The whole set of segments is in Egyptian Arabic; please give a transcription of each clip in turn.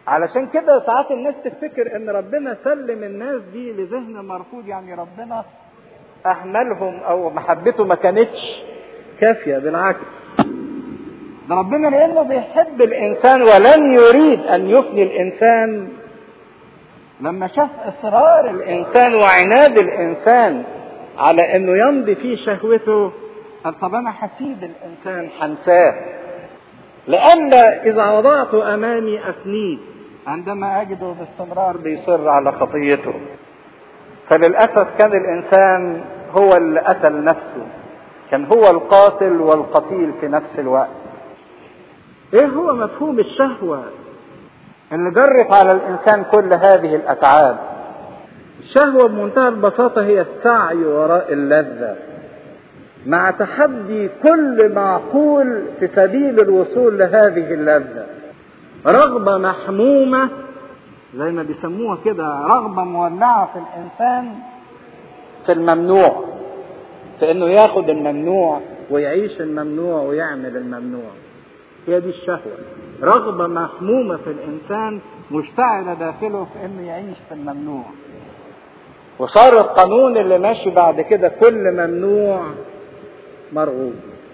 علشان كده ساعات الناس تفتكر ان ربنا سلم الناس دي لذهن مرفوض يعني ربنا اهملهم او محبته ما كانتش كافيه بالعكس ده ربنا لانه بيحب الانسان ولن يريد ان يفني الانسان لما شاف اصرار الانسان وعناد الانسان على انه يمضي في شهوته قال طب انا هسيب الانسان حنساه لأن إذا وضعت أمامي أفنيه عندما أجده باستمرار بيصر على خطيته فللأسف كان الإنسان هو اللي قتل نفسه كان هو القاتل والقتيل في نفس الوقت ايه هو مفهوم الشهوة اللي جرت على الانسان كل هذه الاتعاب الشهوة بمنتهى البساطة هي السعي وراء اللذة مع تحدي كل معقول في سبيل الوصول لهذه اللذة رغبة محمومة زي ما بيسموها كده رغبة مولعة في الإنسان في الممنوع في إنه ياخد الممنوع ويعيش الممنوع ويعمل الممنوع هي دي الشهوة رغبة محمومة في الإنسان مشتعلة داخله في إنه يعيش في الممنوع وصار القانون اللي ماشي بعد كده كل ممنوع مرغوب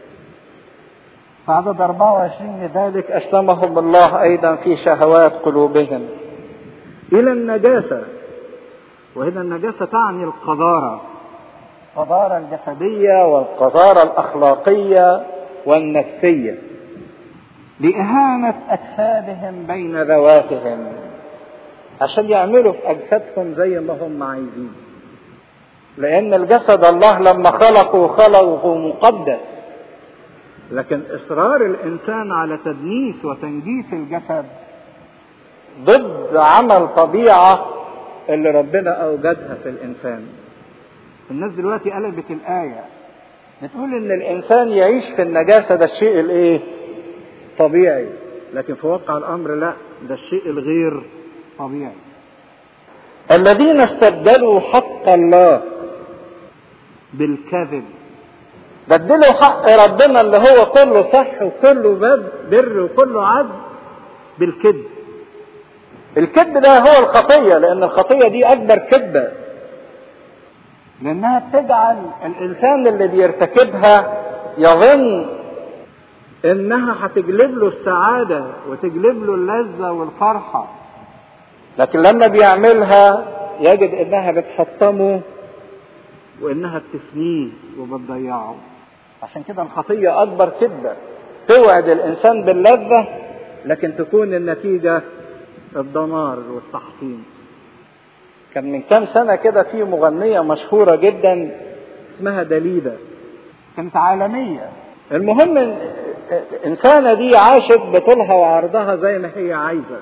فعدد 24 لذلك أسلمهم الله أيضا في شهوات قلوبهم إلى النجاسة وهنا النجاسة تعني القذارة القذارة الجسدية والقذارة الأخلاقية والنفسية لإهانة أجسادهم بين ذواتهم عشان يعملوا في أجسادهم زي ما هم عايزين لأن الجسد الله لما خلقه خلقه مقدس لكن إصرار الإنسان على تدنيس وتنجيس الجسد ضد عمل طبيعة اللي ربنا أوجدها في الإنسان الناس دلوقتي قلبت الآية بتقول إن الإنسان يعيش في النجاسة ده الشيء الإيه؟ طبيعي لكن في واقع الأمر لا ده الشيء الغير طبيعي الذين استبدلوا حق الله بالكذب بدلوا حق ربنا اللي هو كله صح وكله بر وكله عدل بالكذب الكذب ده هو الخطية لأن الخطية دي أكبر كذبة لأنها بتجعل الإنسان اللي بيرتكبها يظن إنها هتجلب له السعادة وتجلب له اللذة والفرحة لكن لما بيعملها يجد إنها بتحطمه وإنها بتفنيه وبتضيعه عشان كده الخطية أكبر كذبة توعد الإنسان باللذة لكن تكون النتيجة الدمار والتحطيم كان من كام سنة كده في مغنية مشهورة جدا اسمها دليدة كانت عالمية المهم إنسانة دي عاشت بطولها وعرضها زي ما هي عايزة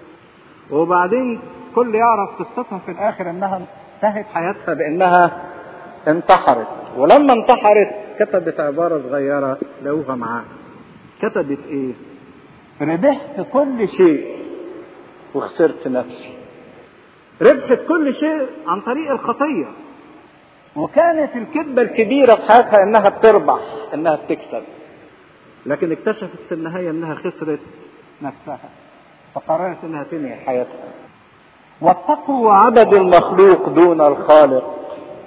وبعدين كل يعرف قصتها في الآخر إنها انتهت حياتها بإنها انتحرت ولما انتحرت كتبت عبارة صغيرة لقوها معاها كتبت ايه ربحت كل شيء وخسرت نفسي ربحت كل شيء عن طريق الخطية وكانت الكذبة الكبيرة في حياتها انها بتربح انها بتكسب لكن اكتشفت في النهاية انها خسرت نفسها فقررت انها تنهي حياتها واتقوا وعبد المخلوق دون الخالق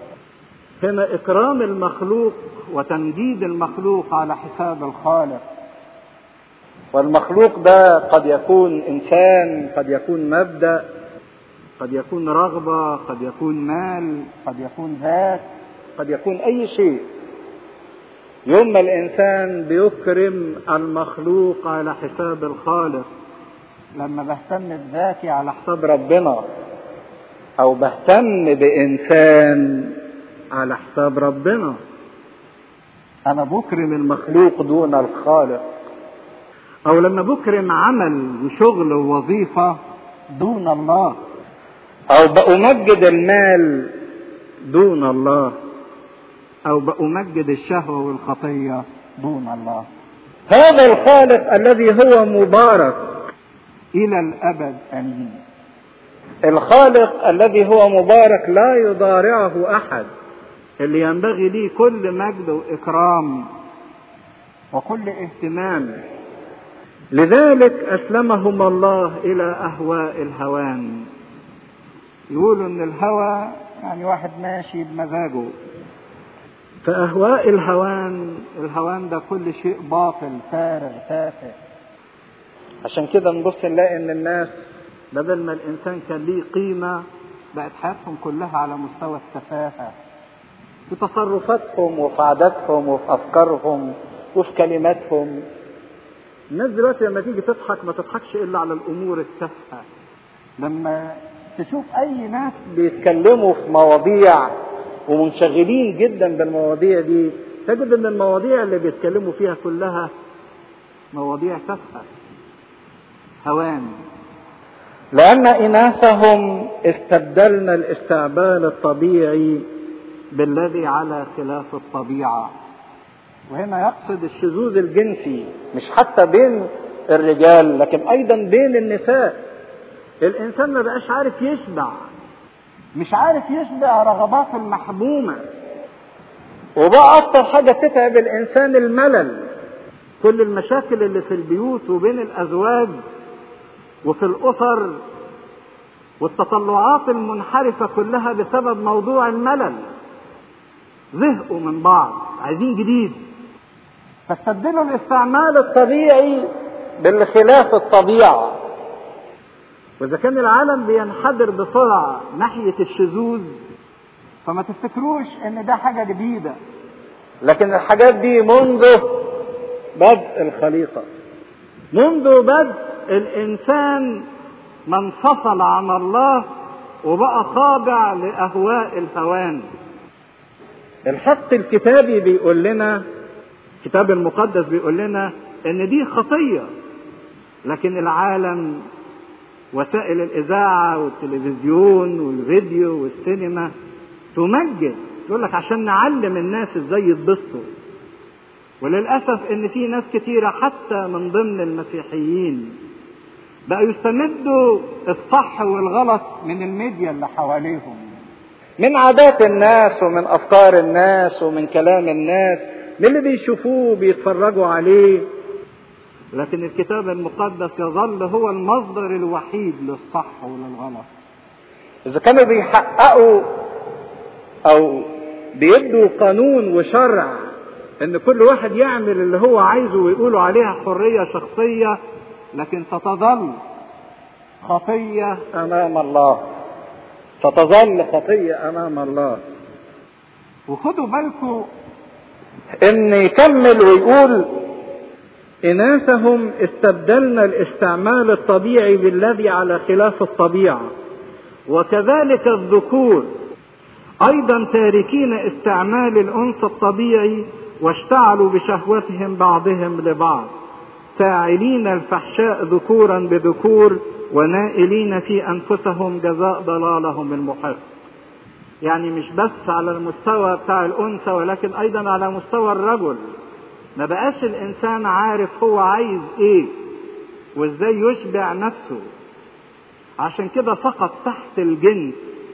هنا اكرام المخلوق وتمجيد المخلوق على حساب الخالق والمخلوق ده قد يكون انسان قد يكون مبدا قد يكون رغبه قد يكون مال قد يكون ذات قد يكون اي شيء يوم ما الانسان بيكرم المخلوق على حساب الخالق لما بهتم بذاتي على حساب ربنا او بهتم بانسان على حساب ربنا انا بكرم المخلوق دون الخالق او لما بكرم عمل وشغل ووظيفة دون الله او بأمجد المال دون الله او بأمجد الشهوة والخطية دون الله هذا الخالق الذي هو مبارك الى الابد امين الخالق الذي هو مبارك لا يضارعه احد اللي ينبغي ليه كل مجد واكرام وكل اهتمام لذلك اسلمهم الله الى اهواء الهوان يقولوا ان الهوى يعني واحد ماشي بمزاجه فاهواء الهوان الهوان ده كل شيء باطل فارغ تافه عشان كده نبص نلاقي ان الناس بدل ما الانسان كان ليه قيمه بقت حياتهم كلها على مستوى التفاهه في تصرفاتهم وفي عاداتهم وفي افكارهم وفي كلماتهم الناس دلوقتي لما تيجي تضحك ما تضحكش الا على الامور التافهه لما تشوف اي ناس بيتكلموا في مواضيع ومنشغلين جدا بالمواضيع دي تجد ان المواضيع اللي بيتكلموا فيها كلها مواضيع تافهه هوان لان اناثهم استبدلنا الاستعبال الطبيعي بالذي على خلاف الطبيعه وهنا يقصد الشذوذ الجنسي مش حتى بين الرجال لكن ايضا بين النساء الانسان ما بقاش عارف يشبع مش عارف يشبع رغبات المحمومه وبقى اكتر حاجه تتعب الانسان الملل كل المشاكل اللي في البيوت وبين الازواج وفي الاسر والتطلعات المنحرفه كلها بسبب موضوع الملل زهقوا من بعض عايزين جديد فاستبدلوا الاستعمال الطبيعي بالخلاف الطبيعه واذا كان العالم بينحدر بسرعه ناحيه الشذوذ فما تفتكروش ان ده حاجه جديده لكن الحاجات دي منذ بدء الخليقه منذ بدء الانسان ما انفصل عن الله وبقى خاضع لاهواء الهوان الحق الكتابي بيقول لنا الكتاب المقدس بيقول لنا ان دي خطيه لكن العالم وسائل الاذاعه والتلفزيون والفيديو والسينما تمجد تقول لك عشان نعلم الناس ازاي يتبسطوا وللاسف ان في ناس كتيره حتى من ضمن المسيحيين بقوا يستمدوا الصح والغلط من الميديا اللي حواليهم من عادات الناس ومن افكار الناس ومن كلام الناس من اللي بيشوفوه بيتفرجوا عليه لكن الكتاب المقدس يظل هو المصدر الوحيد للصح وللغلط اذا كانوا بيحققوا او بيدوا قانون وشرع ان كل واحد يعمل اللي هو عايزه ويقولوا عليها حرية شخصية لكن ستظل خطية امام الله ستظل خطية امام الله وخدوا بالكم ان يكمل ويقول اناثهم استبدلنا الاستعمال الطبيعي بالذي على خلاف الطبيعه وكذلك الذكور ايضا تاركين استعمال الانثى الطبيعي واشتعلوا بشهوتهم بعضهم لبعض فاعلين الفحشاء ذكورا بذكور ونائلين في انفسهم جزاء ضلالهم المحق يعني مش بس على المستوى بتاع الانثى ولكن ايضا على مستوى الرجل ما بقاش الانسان عارف هو عايز ايه وازاي يشبع نفسه عشان كده سقط تحت الجنس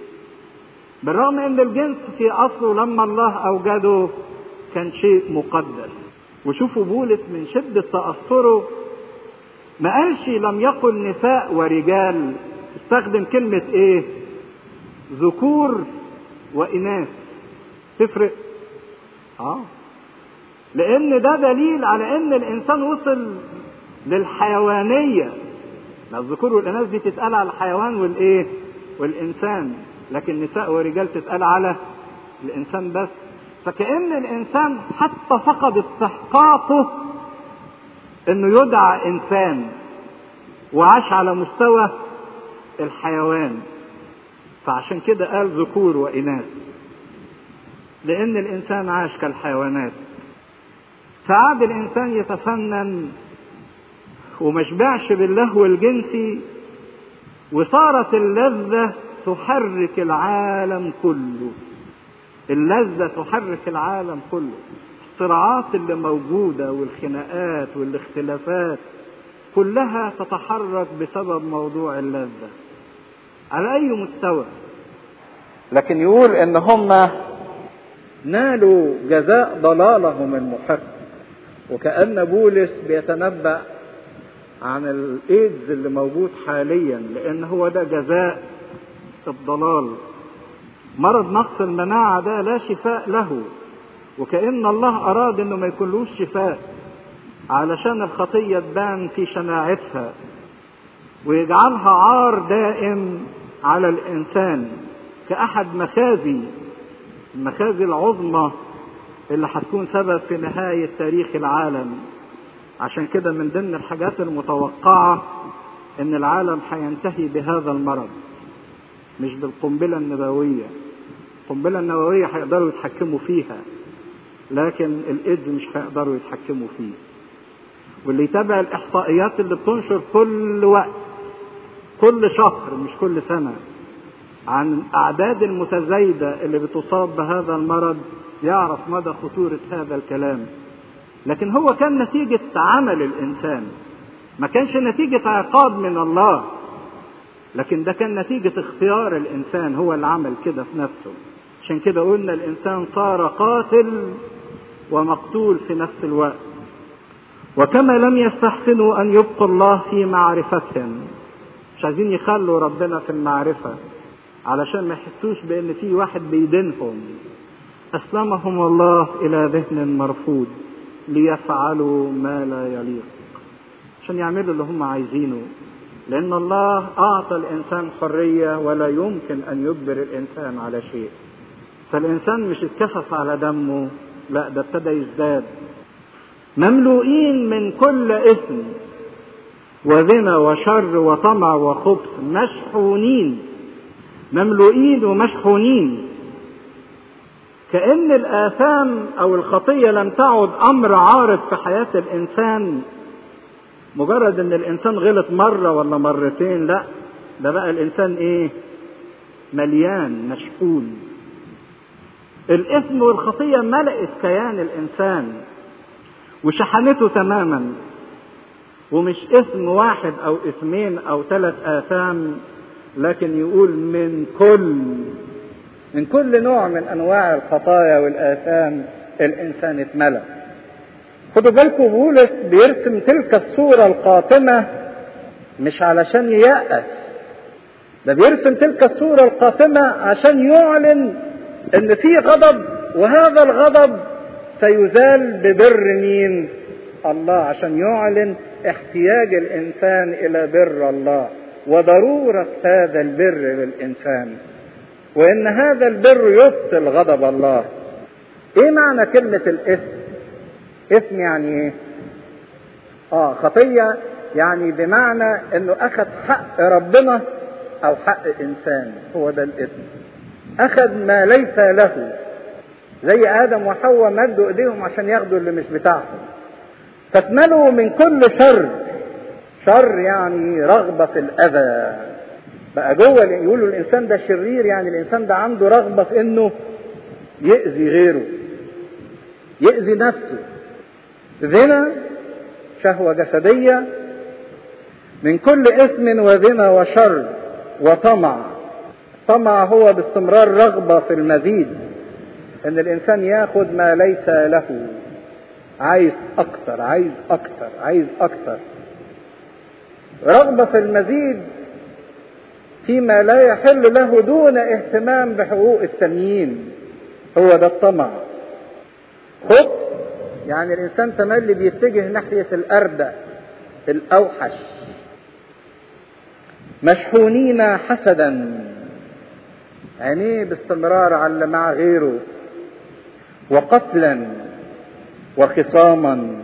بالرغم ان الجنس في اصله لما الله اوجده كان شيء مقدس وشوفوا بولس من شدة تأثره ما قالش لم يقل نساء ورجال استخدم كلمة ايه ذكور وإناث تفرق اه لان ده دليل على ان الانسان وصل للحيوانيه الذكور والاناث دي تتقال على الحيوان والايه والانسان لكن نساء ورجال تتقال على الانسان بس فكأن الانسان حتى فقد استحقاقه انه يدعى انسان وعاش على مستوى الحيوان فعشان كده قال ذكور واناث لان الانسان عاش كالحيوانات فقعد الانسان يتفنن ومشبعش باللهو الجنسي وصارت اللذة تحرك العالم كله اللذة تحرك العالم كله الصراعات اللي موجودة والخناقات والاختلافات كلها تتحرك بسبب موضوع اللذة على أي مستوى لكن يقول إن هم نالوا جزاء ضلالهم المحق وكأن بولس بيتنبأ عن الايدز اللي موجود حاليا لان هو ده جزاء الضلال مرض نقص المناعة ده لا شفاء له وكأن الله أراد إنه ما يكونلوش شفاء علشان الخطية تبان في شناعتها ويجعلها عار دائم على الإنسان كأحد مخازي المخازي العظمى اللي هتكون سبب في نهاية تاريخ العالم عشان كده من ضمن الحاجات المتوقعة إن العالم هينتهي بهذا المرض مش بالقنبلة النووية القنبلة النووية هيقدروا يتحكموا فيها لكن الإيدز مش هيقدروا يتحكموا فيه واللي يتابع الإحصائيات اللي بتنشر كل وقت كل شهر مش كل سنة عن الأعداد المتزايدة اللي بتصاب بهذا المرض يعرف مدى خطورة هذا الكلام لكن هو كان نتيجة عمل الإنسان ما كانش نتيجة عقاب من الله لكن ده كان نتيجة اختيار الإنسان هو اللي عمل كده في نفسه عشان كده قلنا الإنسان صار قاتل ومقتول في نفس الوقت وكما لم يستحسنوا أن يبقوا الله في معرفتهم مش عايزين يخلوا ربنا في المعرفة علشان ما يحسوش بأن في واحد بيدينهم أسلمهم الله إلى ذهن مرفوض ليفعلوا ما لا يليق عشان يعملوا اللي هم عايزينه لأن الله أعطى الإنسان حرية ولا يمكن أن يجبر الإنسان على شيء فالإنسان مش اتكفف على دمه لا ده ابتدى يزداد مملوئين من كل إثم وزنا وشر وطمع وخبث مشحونين مملوئين ومشحونين كأن الآثام أو الخطية لم تعد أمر عارض في حياة الإنسان مجرد إن الإنسان غلط مرة ولا مرتين لا ده بقى الإنسان إيه؟ مليان مشحون الإثم والخطية ملأت كيان الإنسان وشحنته تماما ومش اسم واحد او اسمين او ثلاث اثام لكن يقول من كل من كل نوع من انواع الخطايا والاثام الانسان اتملى خدوا بالكم بولس بيرسم تلك الصورة القاتمة مش علشان ييأس ده بيرسم تلك الصورة القاتمة عشان يعلن ان في غضب وهذا الغضب سيزال ببر مين الله عشان يعلن احتياج الانسان الى بر الله وضروره هذا البر للانسان وان هذا البر يبطل غضب الله ايه معنى كلمه الاثم اثم يعني ايه اه خطيه يعني بمعنى انه اخذ حق ربنا او حق انسان هو ده الاثم اخذ ما ليس له زي ادم وحواء مدوا ايديهم عشان ياخدوا اللي مش بتاعهم فاتملوا من كل شر شر يعني رغبة في الأذى بقى جوه يقولوا الإنسان ده شرير يعني الإنسان ده عنده رغبة في إنه يأذي غيره يأذي نفسه زنا شهوة جسدية من كل إثم وزنا وشر وطمع طمع هو باستمرار رغبة في المزيد إن الإنسان ياخد ما ليس له عايز اكتر عايز اكتر عايز اكتر رغبة في المزيد فيما لا يحل له دون اهتمام بحقوق التانيين هو ده الطمع خط يعني الانسان تملي بيتجه ناحية الاردى الاوحش مشحونين حسدا عينيه باستمرار على اللي مع غيره وقتلا وخصاما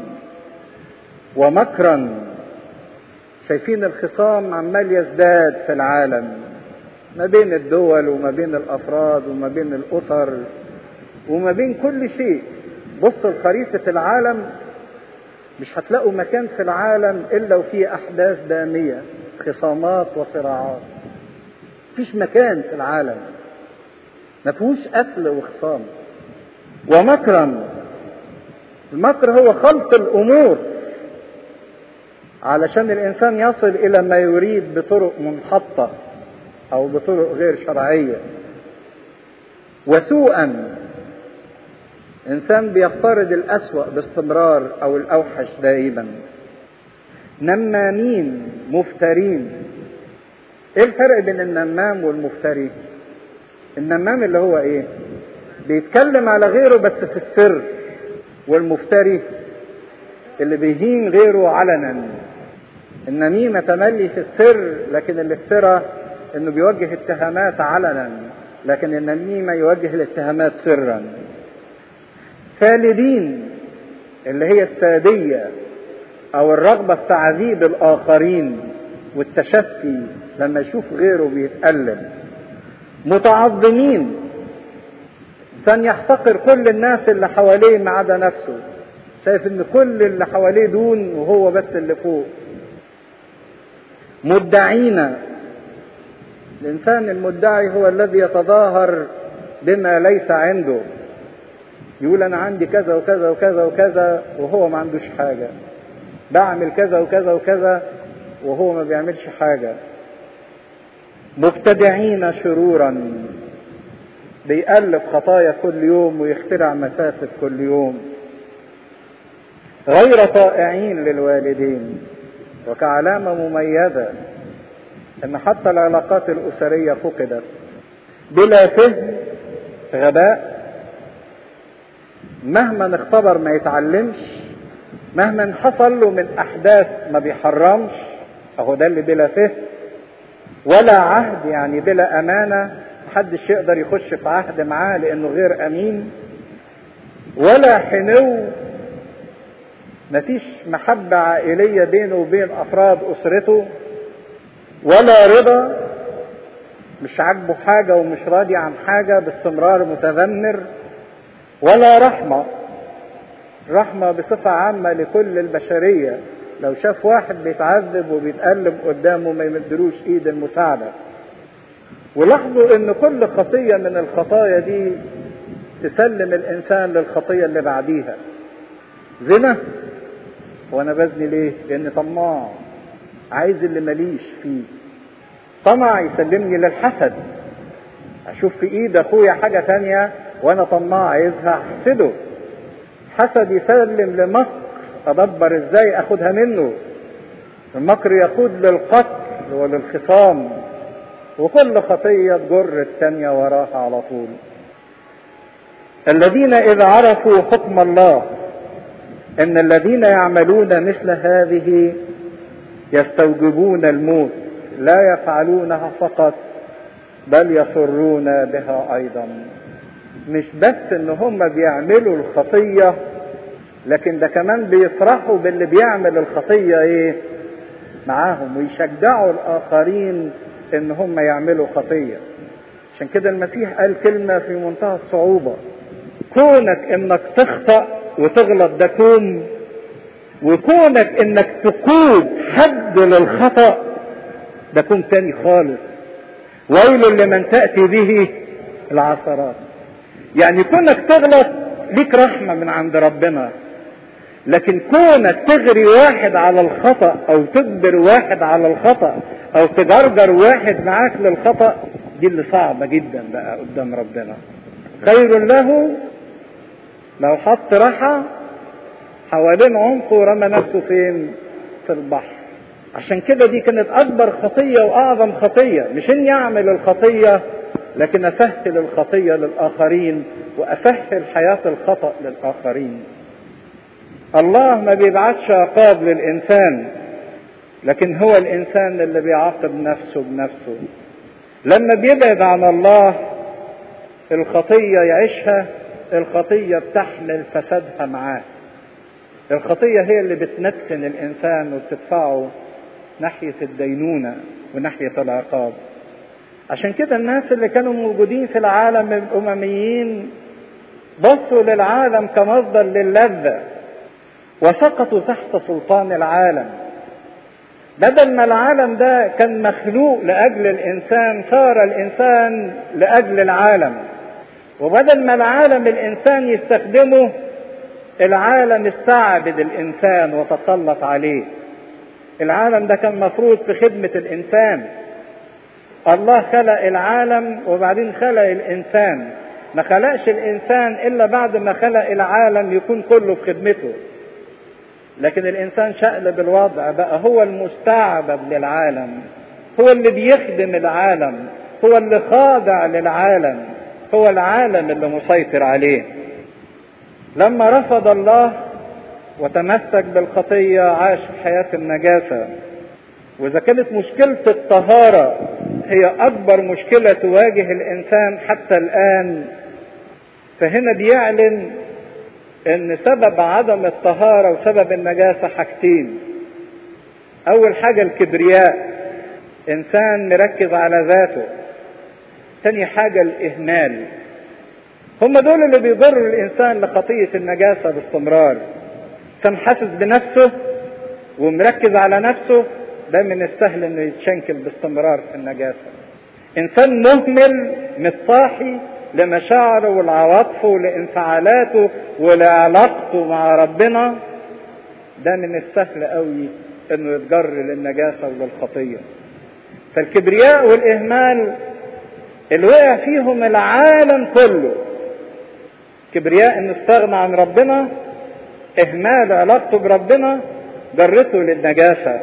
ومكرا شايفين الخصام عمال يزداد في العالم ما بين الدول وما بين الافراد وما بين الاسر وما بين كل شيء بصوا لخريطة العالم مش هتلاقوا مكان في العالم الا وفيه احداث دامية خصامات وصراعات مفيش مكان في العالم ما فيهوش قتل وخصام ومكرا المكر هو خلط الامور علشان الانسان يصل الى ما يريد بطرق منحطه او بطرق غير شرعيه وسوءا انسان بيفترض الاسوا باستمرار او الاوحش دائما نمامين مفترين ايه الفرق بين النمام والمفتري النمام اللي هو ايه بيتكلم على غيره بس في السر والمفتري اللي بيهين غيره علنا النميمة تملي في السر لكن الافتراء انه بيوجه اتهامات علنا لكن النميمة يوجه الاتهامات سرا ثالدين اللي هي السادية او الرغبة في تعذيب الاخرين والتشفي لما يشوف غيره بيتألم متعظمين كان يحتقر كل الناس اللي حواليه ما عدا نفسه شايف ان كل اللي حواليه دون وهو بس اللي فوق مدعين الانسان المدعي هو الذي يتظاهر بما ليس عنده يقول انا عندي كذا وكذا وكذا وكذا وهو ما عندوش حاجه بعمل كذا وكذا وكذا وهو ما بيعملش حاجه مبتدعين شرورا بيألف خطايا كل يوم ويخترع مفاسد كل يوم غير طائعين للوالدين وكعلامة مميزة ان حتى العلاقات الاسرية فقدت بلا فهم غباء مهما اختبر ما يتعلمش مهما حصل له من احداث ما بيحرمش اهو ده اللي بلا فهم ولا عهد يعني بلا امانه محدش يقدر يخش في عهد معاه لانه غير امين ولا حنو مفيش محبة عائلية بينه وبين أفراد أسرته ولا رضا مش عاجبه حاجة ومش راضي عن حاجة باستمرار متذمر ولا رحمة رحمة بصفة عامة لكل البشرية لو شاف واحد بيتعذب وبيتألم قدامه ما يمدلوش ايد المساعدة ولاحظوا ان كل خطية من الخطايا دي تسلم الانسان للخطية اللي بعديها زنا وانا بزني ليه لاني طماع عايز اللي ماليش فيه طمع يسلمني للحسد اشوف في ايد اخويا حاجة تانية وانا طماع عايزها احسده حسد يسلم لمكر ادبر ازاي اخدها منه المكر يقود للقتل وللخصام وكل خطية تجر التانية وراها على طول الذين إذا عرفوا حكم الله ان الذين يعملون مثل هذه يستوجبون الموت لا يفعلونها فقط بل يصرون بها ايضا مش بس ان هم بيعملوا الخطية لكن ده كمان بيفرحوا باللي بيعمل الخطية ايه معاهم ويشجعوا الاخرين ان هم يعملوا خطية عشان كده المسيح قال كلمة في منتهى الصعوبة كونك انك تخطأ وتغلط ده كون وكونك انك تقود حد للخطأ ده كون تاني خالص ويل لمن تأتي به العثرات يعني كونك تغلط ليك رحمة من عند ربنا لكن كونك تغري واحد على الخطأ او تجبر واحد على الخطأ او تجرجر واحد معاك للخطأ دي اللي صعبة جدا بقى قدام ربنا خير له لو حط رحى حوالين عنقه ورمى نفسه فين في البحر عشان كده دي كانت اكبر خطية واعظم خطية مش اني اعمل الخطية لكن اسهل الخطية للاخرين واسهل حياة الخطأ للاخرين الله ما بيبعتش عقاب للانسان لكن هو الانسان اللي بيعاقب نفسه بنفسه لما بيبعد عن الله الخطية يعيشها الخطية بتحمل فسادها معاه الخطية هي اللي بتنتن الإنسان وبتدفعه ناحية الدينونة وناحية العقاب عشان كده الناس اللي كانوا موجودين في العالم الأمميين بصوا للعالم كمصدر للذة وسقطوا تحت سلطان العالم بدل ما العالم ده كان مخلوق لأجل الإنسان صار الإنسان لأجل العالم وبدل ما العالم الإنسان يستخدمه العالم استعبد الإنسان وتسلط عليه العالم ده كان مفروض في خدمة الإنسان الله خلق العالم وبعدين خلق الإنسان ما خلقش الإنسان إلا بعد ما خلق العالم يكون كله في خدمته لكن الانسان شقلب الوضع بقى هو المستعبد للعالم هو اللي بيخدم العالم هو اللي خاضع للعالم هو العالم اللي مسيطر عليه لما رفض الله وتمسك بالخطية عاش في حياة النجاسة وإذا كانت مشكلة الطهارة هي أكبر مشكلة تواجه الإنسان حتى الآن فهنا بيعلن ان سبب عدم الطهارة وسبب النجاسة حاجتين اول حاجة الكبرياء انسان مركز على ذاته تاني حاجة الاهمال هم دول اللي بيضروا الانسان لخطية النجاسة باستمرار انسان حاسس بنفسه ومركز على نفسه ده من السهل انه يتشنكل باستمرار في النجاسة انسان مهمل مش صاحي لمشاعره ولعواطفه ولانفعالاته ولعلاقته مع ربنا ده من السهل قوي انه يتجر للنجاسه وللخطيه فالكبرياء والاهمال اللي وقع فيهم العالم كله كبرياء انه استغنى عن ربنا اهمال علاقته بربنا جرته للنجاسه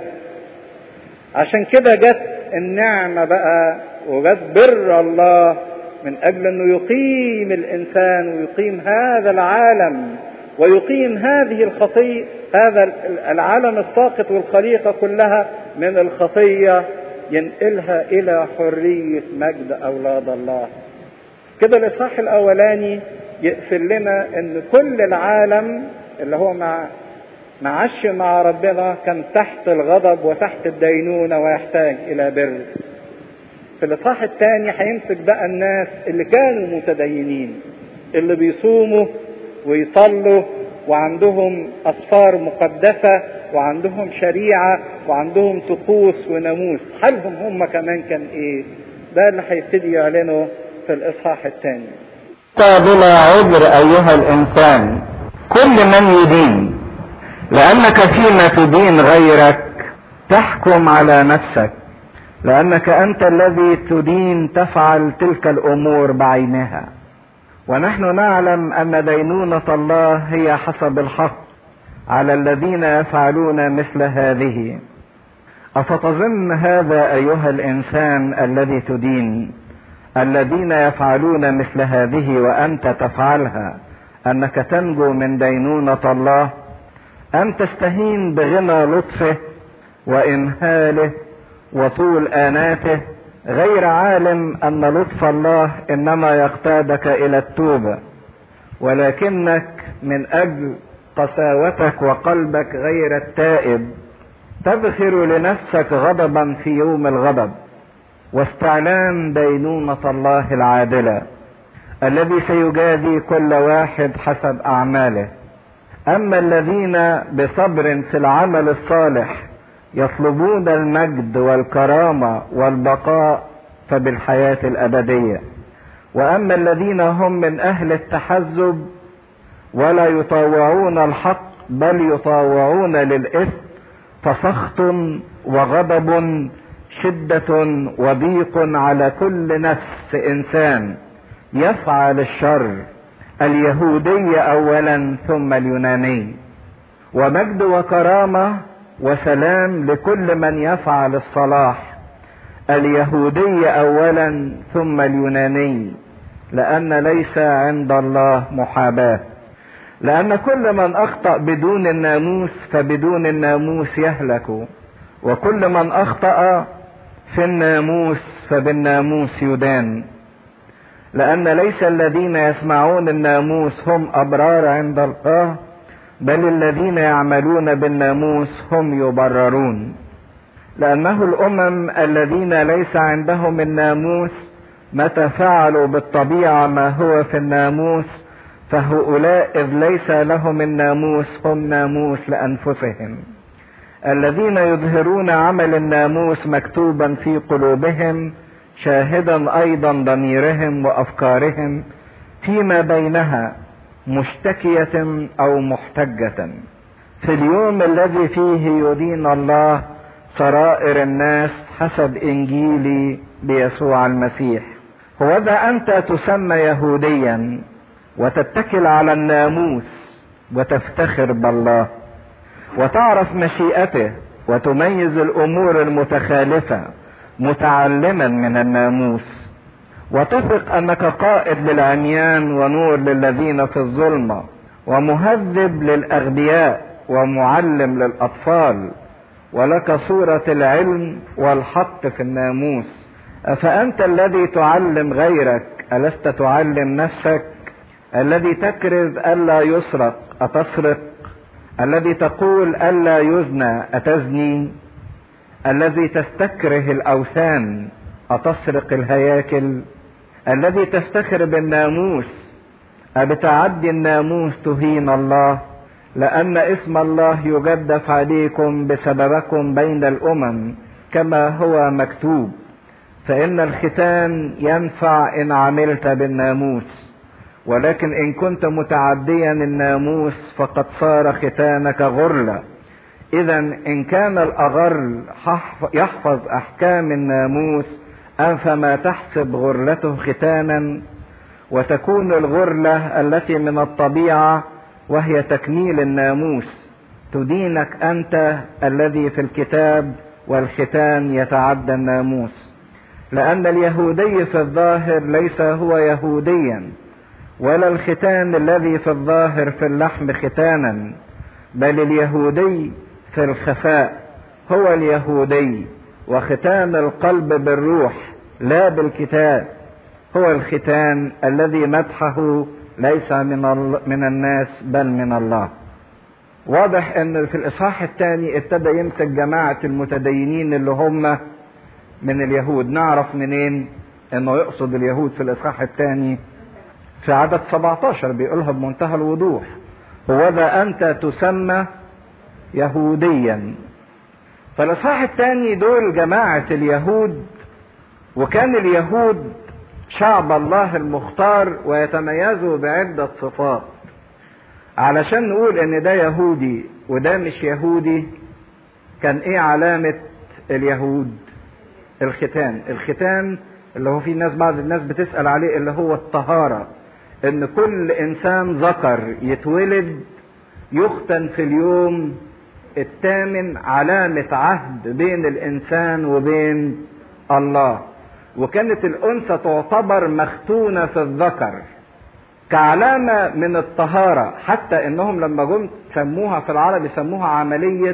عشان كده جت النعمه بقى وجت بر الله من اجل انه يقيم الانسان ويقيم هذا العالم ويقيم هذه الخطيه هذا العالم الساقط والخليقه كلها من الخطيه ينقلها الى حريه مجد اولاد الله كده الاصحاح الاولاني يقفل لنا ان كل العالم اللي هو مع معش مع ربنا كان تحت الغضب وتحت الدينونه ويحتاج الى بر في الاصحاح الثاني هيمسك بقى الناس اللي كانوا متدينين اللي بيصوموا ويصلوا وعندهم اسفار مقدسه وعندهم شريعه وعندهم طقوس وناموس حالهم هم كمان كان ايه ده اللي هيبتدي يعلنه في الاصحاح الثاني بلا عذر ايها الانسان كل من يدين لانك فيما تدين غيرك تحكم على نفسك لانك انت الذي تدين تفعل تلك الامور بعينها ونحن نعلم ان دينونه الله هي حسب الحق على الذين يفعلون مثل هذه افتظن هذا ايها الانسان الذي تدين الذين يفعلون مثل هذه وانت تفعلها انك تنجو من دينونه الله ام تستهين بغنى لطفه وامهاله وطول آناته غير عالم أن لطف الله إنما يقتادك إلى التوبة ولكنك من أجل قساوتك وقلبك غير التائب تبخر لنفسك غضبا في يوم الغضب واستعلام دينونة الله العادلة الذي سيجازي كل واحد حسب أعماله أما الذين بصبر في العمل الصالح يطلبون المجد والكرامة والبقاء فبالحياة الأبدية وأما الذين هم من أهل التحزب ولا يطاوعون الحق بل يطاوعون للإثم فسخط وغضب شدة وضيق على كل نفس إنسان يفعل الشر اليهودي أولا ثم اليوناني ومجد وكرامة وسلام لكل من يفعل الصلاح اليهودي اولا ثم اليوناني لان ليس عند الله محاباه لان كل من اخطا بدون الناموس فبدون الناموس يهلك وكل من اخطا في الناموس فبالناموس يدان لان ليس الذين يسمعون الناموس هم ابرار عند الله بل الذين يعملون بالناموس هم يبررون لانه الامم الذين ليس عندهم الناموس متى فعلوا بالطبيعه ما هو في الناموس فهؤلاء اذ ليس لهم الناموس هم ناموس لانفسهم الذين يظهرون عمل الناموس مكتوبا في قلوبهم شاهدا ايضا ضميرهم وافكارهم فيما بينها مشتكية او محتجة في اليوم الذي فيه يدين الله سرائر الناس حسب انجيلي بيسوع المسيح هوذا انت تسمى يهوديا وتتكل على الناموس وتفتخر بالله وتعرف مشيئته وتميز الامور المتخالفه متعلما من الناموس وتثق انك قائد للعميان ونور للذين في الظلمه ومهذب للاغبياء ومعلم للاطفال ولك صوره العلم والحق في الناموس افانت الذي تعلم غيرك الست تعلم نفسك الذي تكرز الا يسرق اتسرق الذي تقول الا يزنى اتزني الذي تستكره الاوثان اتسرق الهياكل الذي تفتخر بالناموس أبتعدي الناموس تهين الله لأن اسم الله يجدف عليكم بسببكم بين الأمم كما هو مكتوب فإن الختان ينفع إن عملت بالناموس ولكن إن كنت متعديا الناموس فقد صار ختانك غرلة إذا إن كان الأغر يحفظ أحكام الناموس أفما تحسب غرلته ختانا وتكون الغرلة التي من الطبيعة وهي تكميل الناموس تدينك أنت الذي في الكتاب والختان يتعدى الناموس لأن اليهودي في الظاهر ليس هو يهوديا ولا الختان الذي في الظاهر في اللحم ختانا بل اليهودي في الخفاء هو اليهودي وختان القلب بالروح لا بالكتاب هو الختان الذي مدحه ليس من من الناس بل من الله. واضح ان في الاصحاح الثاني ابتدى يمسك جماعه المتدينين اللي هم من اليهود، نعرف منين انه يقصد اليهود في الاصحاح الثاني في عدد 17 بيقولها بمنتهى الوضوح. هوذا انت تسمى يهوديا. فالاصحاح الثاني دول جماعه اليهود وكان اليهود شعب الله المختار ويتميزوا بعدة صفات علشان نقول ان ده يهودي وده مش يهودي كان ايه علامة اليهود الختان الختان اللي هو في ناس بعض الناس بتسأل عليه اللي هو الطهارة ان كل انسان ذكر يتولد يختن في اليوم الثامن علامة عهد بين الانسان وبين الله وكانت الأنثى تعتبر مختونة في الذكر كعلامة من الطهارة حتى إنهم لما جم سموها في العربي سموها عملية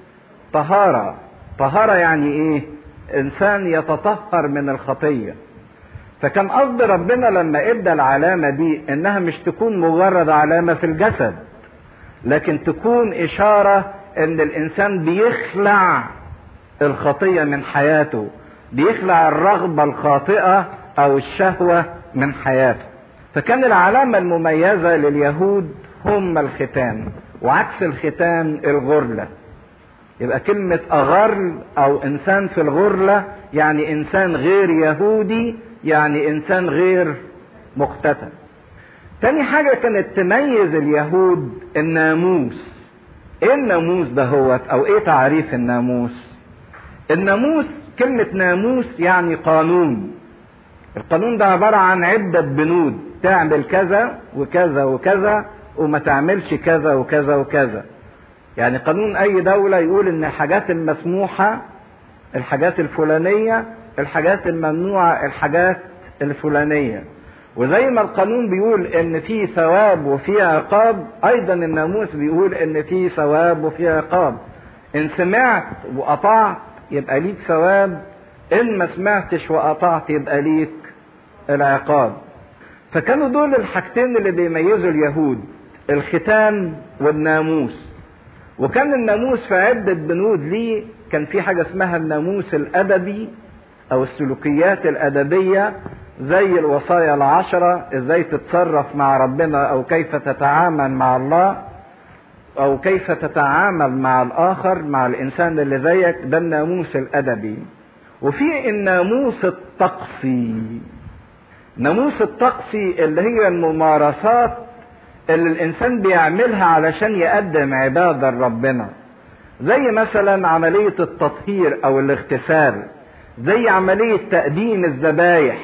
طهارة طهارة يعني إيه؟ إنسان يتطهر من الخطية فكان قصد ربنا لما ادى العلامة دي إنها مش تكون مجرد علامة في الجسد لكن تكون إشارة إن الإنسان بيخلع الخطية من حياته بيخلع الرغبة الخاطئة أو الشهوة من حياته فكان العلامة المميزة لليهود هم الختان وعكس الختان الغرلة يبقى كلمة أغرل أو إنسان في الغرلة يعني إنسان غير يهودي يعني إنسان غير مختتن تاني حاجة كانت تميز اليهود الناموس ايه الناموس ده هو او ايه تعريف الناموس الناموس كلمة ناموس يعني قانون القانون ده عبارة عن عدة بنود تعمل كذا وكذا وكذا وما تعملش كذا وكذا وكذا يعني قانون اي دولة يقول ان الحاجات المسموحة الحاجات الفلانية الحاجات الممنوعة الحاجات الفلانية وزي ما القانون بيقول ان في ثواب وفي عقاب ايضا الناموس بيقول ان في ثواب وفي عقاب ان سمعت وقطعت يبقى ليك ثواب ان ما سمعتش وقطعت يبقى ليك العقاب فكانوا دول الحاجتين اللي بيميزوا اليهود الختان والناموس وكان الناموس في عدة بنود ليه كان في حاجة اسمها الناموس الأدبي أو السلوكيات الأدبية زي الوصايا العشرة ازاي تتصرف مع ربنا أو كيف تتعامل مع الله أو كيف تتعامل مع الآخر مع الإنسان اللي زيك ده الناموس الأدبي وفي الناموس الطقسي ناموس الطقسي اللي هي الممارسات اللي الإنسان بيعملها علشان يقدم عبادة لربنا زي مثلا عملية التطهير أو الاغتسال زي عملية تقديم الذبايح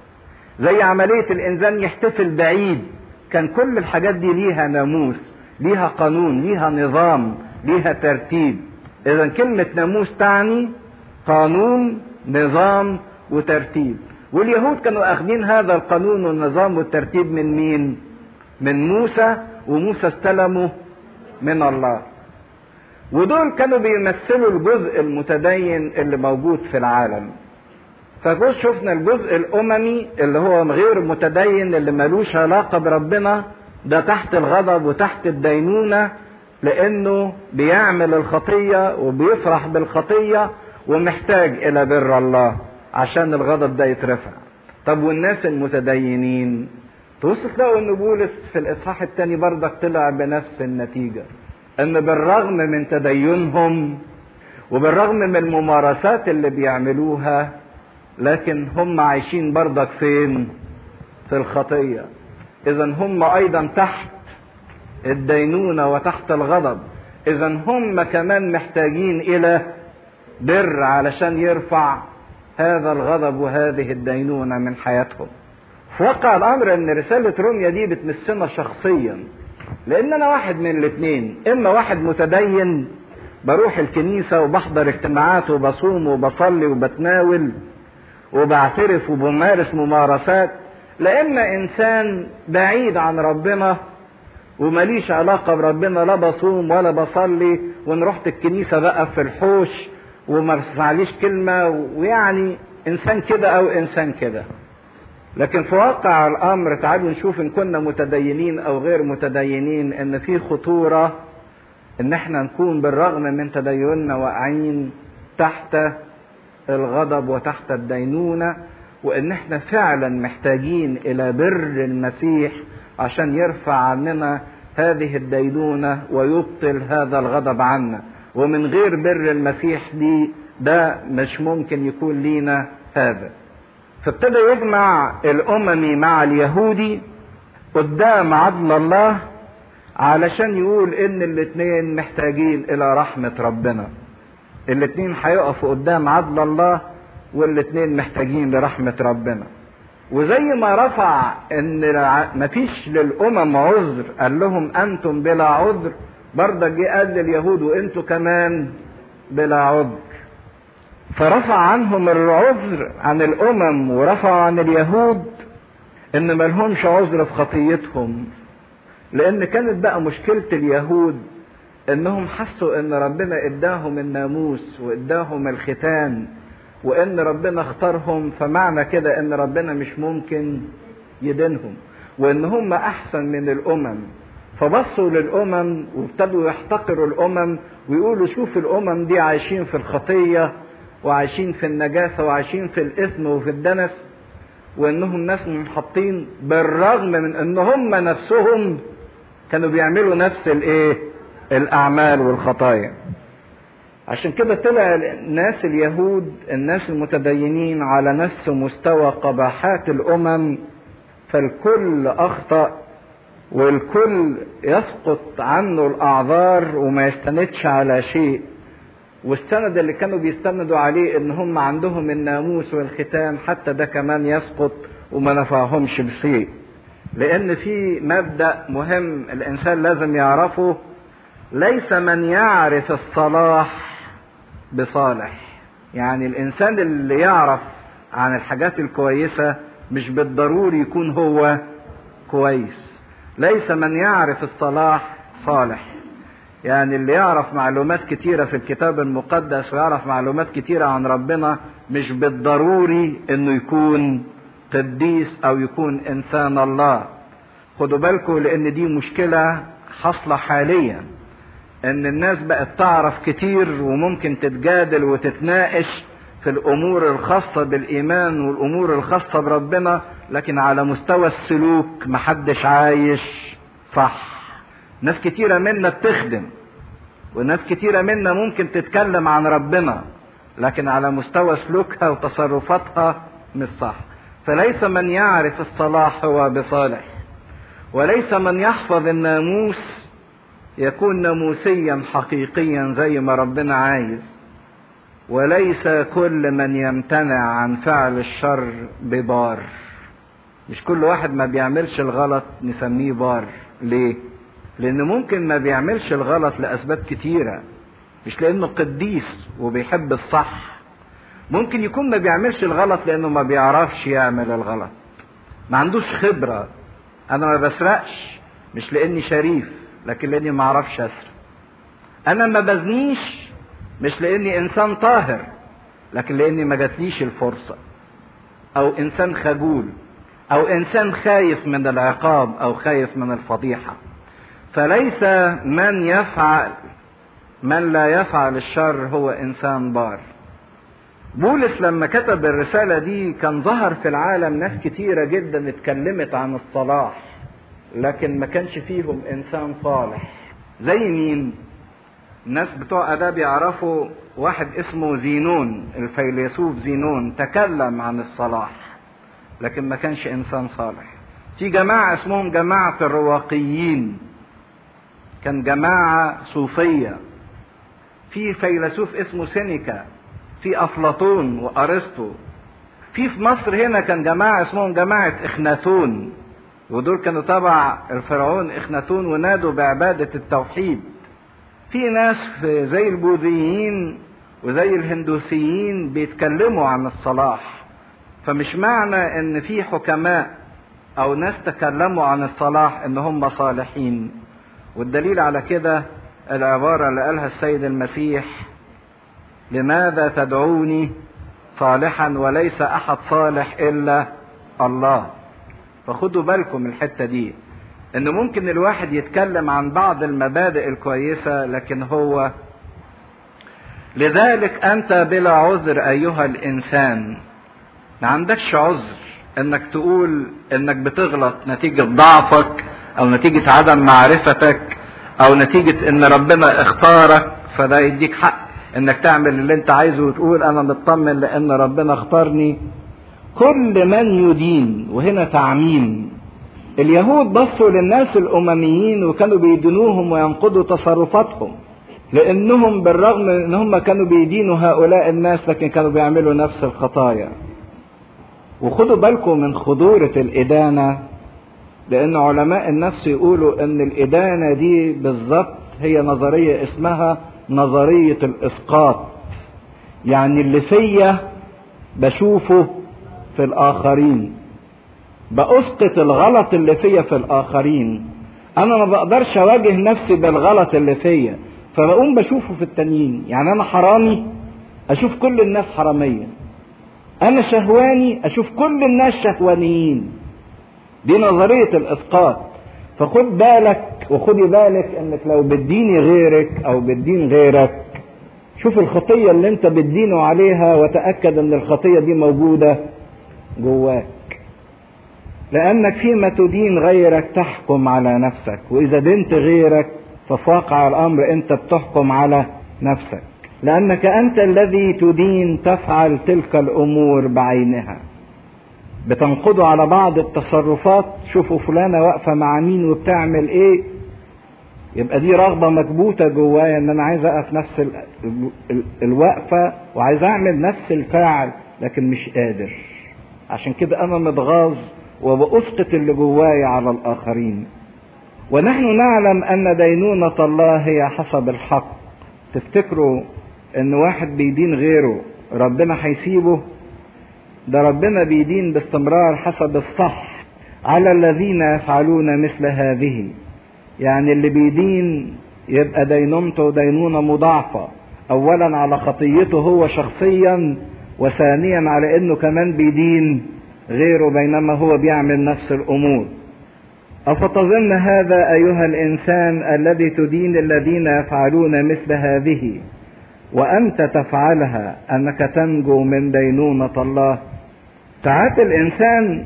زي عملية الإنسان يحتفل بعيد كان كل الحاجات دي ليها ناموس ليها قانون ليها نظام ليها ترتيب اذا كلمة ناموس تعني قانون نظام وترتيب واليهود كانوا اخذين هذا القانون والنظام والترتيب من مين من موسى وموسى استلمه من الله ودول كانوا بيمثلوا الجزء المتدين اللي موجود في العالم فبص شفنا الجزء الاممي اللي هو غير متدين اللي ملوش علاقه بربنا ده تحت الغضب وتحت الدينونه لانه بيعمل الخطيه وبيفرح بالخطيه ومحتاج الى بر الله عشان الغضب ده يترفع طب والناس المتدينين تبص تلاقوا ان بولس في الاصحاح الثاني برضك طلع بنفس النتيجه ان بالرغم من تدينهم وبالرغم من الممارسات اللي بيعملوها لكن هم عايشين برضك فين في الخطيه اذا هم ايضا تحت الدينونه وتحت الغضب اذا هم كمان محتاجين الى بر علشان يرفع هذا الغضب وهذه الدينونه من حياتهم في واقع الامر ان رساله روميا دي بتمسنا شخصيا لان انا واحد من الاثنين اما واحد متدين بروح الكنيسه وبحضر اجتماعات وبصوم وبصلي وبتناول وبعترف وبمارس ممارسات لا اما انسان بعيد عن ربنا ومليش علاقة بربنا لا بصوم ولا بصلي وان رحت الكنيسة بقى في الحوش وما بسمعليش كلمة ويعني انسان كده او انسان كده لكن في واقع الامر تعالوا نشوف ان كنا متدينين او غير متدينين ان في خطورة ان احنا نكون بالرغم من تديننا واقعين تحت الغضب وتحت الدينونة وان احنا فعلا محتاجين الى بر المسيح عشان يرفع عننا هذه الدينونة ويبطل هذا الغضب عنا ومن غير بر المسيح دي ده مش ممكن يكون لينا هذا فابتدى يجمع الاممي مع اليهودي قدام عدل الله علشان يقول ان الاتنين محتاجين الى رحمة ربنا الاتنين هيقفوا قدام عدل الله والاتنين محتاجين لرحمة ربنا وزي ما رفع ان مفيش للامم عذر قال لهم انتم بلا عذر برضه جه قال لليهود وانتم كمان بلا عذر فرفع عنهم العذر عن الامم ورفع عن اليهود ان ملهمش عذر في خطيتهم لان كانت بقى مشكلة اليهود انهم حسوا ان ربنا اداهم الناموس واداهم الختان وان ربنا اختارهم فمعنى كده ان ربنا مش ممكن يدينهم وان هم احسن من الامم فبصوا للامم وابتدوا يحتقروا الامم ويقولوا شوف الامم دي عايشين في الخطيه وعايشين في النجاسه وعايشين في الاثم وفي الدنس وانهم ناس منحطين بالرغم من ان هم نفسهم كانوا بيعملوا نفس الايه الاعمال والخطايا عشان كده طلع الناس اليهود الناس المتدينين على نفس مستوى قباحات الامم فالكل اخطا والكل يسقط عنه الاعذار وما يستندش على شيء والسند اللي كانوا بيستندوا عليه ان هم عندهم الناموس والختان حتى ده كمان يسقط وما نفعهمش بشيء لان في مبدا مهم الانسان لازم يعرفه ليس من يعرف الصلاح بصالح يعني الانسان اللي يعرف عن الحاجات الكويسه مش بالضروري يكون هو كويس ليس من يعرف الصلاح صالح يعني اللي يعرف معلومات كتيره في الكتاب المقدس ويعرف معلومات كتيره عن ربنا مش بالضروري انه يكون قديس او يكون انسان الله خدوا بالكم لان دي مشكله حاصله حاليا ان الناس بقت تعرف كتير وممكن تتجادل وتتناقش في الامور الخاصة بالايمان والامور الخاصة بربنا لكن على مستوى السلوك محدش عايش صح ناس كتيرة منا بتخدم وناس كتيرة منا ممكن تتكلم عن ربنا لكن على مستوى سلوكها وتصرفاتها مش صح فليس من يعرف الصلاح هو بصالح وليس من يحفظ الناموس يكون ناموسيا حقيقيا زي ما ربنا عايز وليس كل من يمتنع عن فعل الشر ببار مش كل واحد ما بيعملش الغلط نسميه بار ليه لان ممكن ما بيعملش الغلط لاسباب كتيرة مش لانه قديس وبيحب الصح ممكن يكون ما بيعملش الغلط لانه ما بيعرفش يعمل الغلط ما عندوش خبرة انا ما بسرقش مش لاني شريف لكن لاني ما اعرفش اسرق انا ما بزنيش مش لاني انسان طاهر لكن لاني ما جاتليش الفرصة او انسان خجول او انسان خايف من العقاب او خايف من الفضيحة فليس من يفعل من لا يفعل الشر هو انسان بار بولس لما كتب الرسالة دي كان ظهر في العالم ناس كتيرة جدا اتكلمت عن الصلاح لكن ما كانش فيهم انسان صالح زي مين الناس بتوع اداب يعرفوا واحد اسمه زينون الفيلسوف زينون تكلم عن الصلاح لكن ما كانش انسان صالح في جماعة اسمهم جماعة الرواقيين كان جماعة صوفية في فيلسوف اسمه سينيكا في افلاطون وارسطو في في مصر هنا كان جماعة اسمهم جماعة اخناتون ودول كانوا تبع الفرعون اخناتون ونادوا بعبادة التوحيد في ناس في زي البوذيين وزي الهندوسيين بيتكلموا عن الصلاح فمش معنى ان في حكماء او ناس تكلموا عن الصلاح ان هم صالحين والدليل على كده العبارة اللي قالها السيد المسيح لماذا تدعوني صالحا وليس احد صالح الا الله فخدوا بالكم الحتة دي ان ممكن الواحد يتكلم عن بعض المبادئ الكويسة لكن هو لذلك انت بلا عذر ايها الانسان ما عندكش عذر انك تقول انك بتغلط نتيجة ضعفك او نتيجة عدم معرفتك او نتيجة ان ربنا اختارك فده يديك حق انك تعمل اللي انت عايزه وتقول انا مطمن لان ربنا اختارني كل من يدين وهنا تعميم اليهود بصوا للناس الامميين وكانوا بيدينوهم وينقضوا تصرفاتهم لانهم بالرغم من ان هم كانوا بيدينوا هؤلاء الناس لكن كانوا بيعملوا نفس الخطايا وخدوا بالكم من خطورة الإدانة لأن علماء النفس يقولوا أن الإدانة دي بالظبط هي نظرية اسمها نظرية الإسقاط يعني اللي فيا بشوفه في الآخرين بأسقط الغلط اللي فيا في الآخرين أنا ما بقدرش أواجه نفسي بالغلط اللي فيا فبقوم بشوفه في التانيين يعني أنا حرامي أشوف كل الناس حرامية أنا شهواني أشوف كل الناس شهوانيين دي نظرية الإسقاط فخد بالك وخدي بالك انك لو بتديني غيرك او بتدين غيرك شوف الخطية اللي انت بتدينه عليها وتأكد ان الخطية دي موجودة جواك لانك فيما تدين غيرك تحكم على نفسك واذا دنت غيرك ففي واقع الامر انت بتحكم على نفسك لانك انت الذي تدين تفعل تلك الامور بعينها بتنقضوا على بعض التصرفات شوفوا فلانة واقفة مع مين وبتعمل ايه يبقى دي رغبة مكبوتة جوايا ان انا عايز اقف نفس ال ال ال الوقفة وعايز اعمل نفس الفعل لكن مش قادر عشان كده انا متغاظ وبأسقط اللي جوايا على الاخرين ونحن نعلم ان دينونة الله هي حسب الحق تفتكروا ان واحد بيدين غيره ربنا هيسيبه ده ربنا بيدين باستمرار حسب الصح على الذين يفعلون مثل هذه يعني اللي بيدين يبقى دينونته دينونة مضاعفة اولا على خطيته هو شخصيا وثانيا على انه كمان بيدين غيره بينما هو بيعمل نفس الامور افتظن هذا ايها الانسان الذي تدين الذين يفعلون مثل هذه وانت تفعلها انك تنجو من دينونة الله ساعات الانسان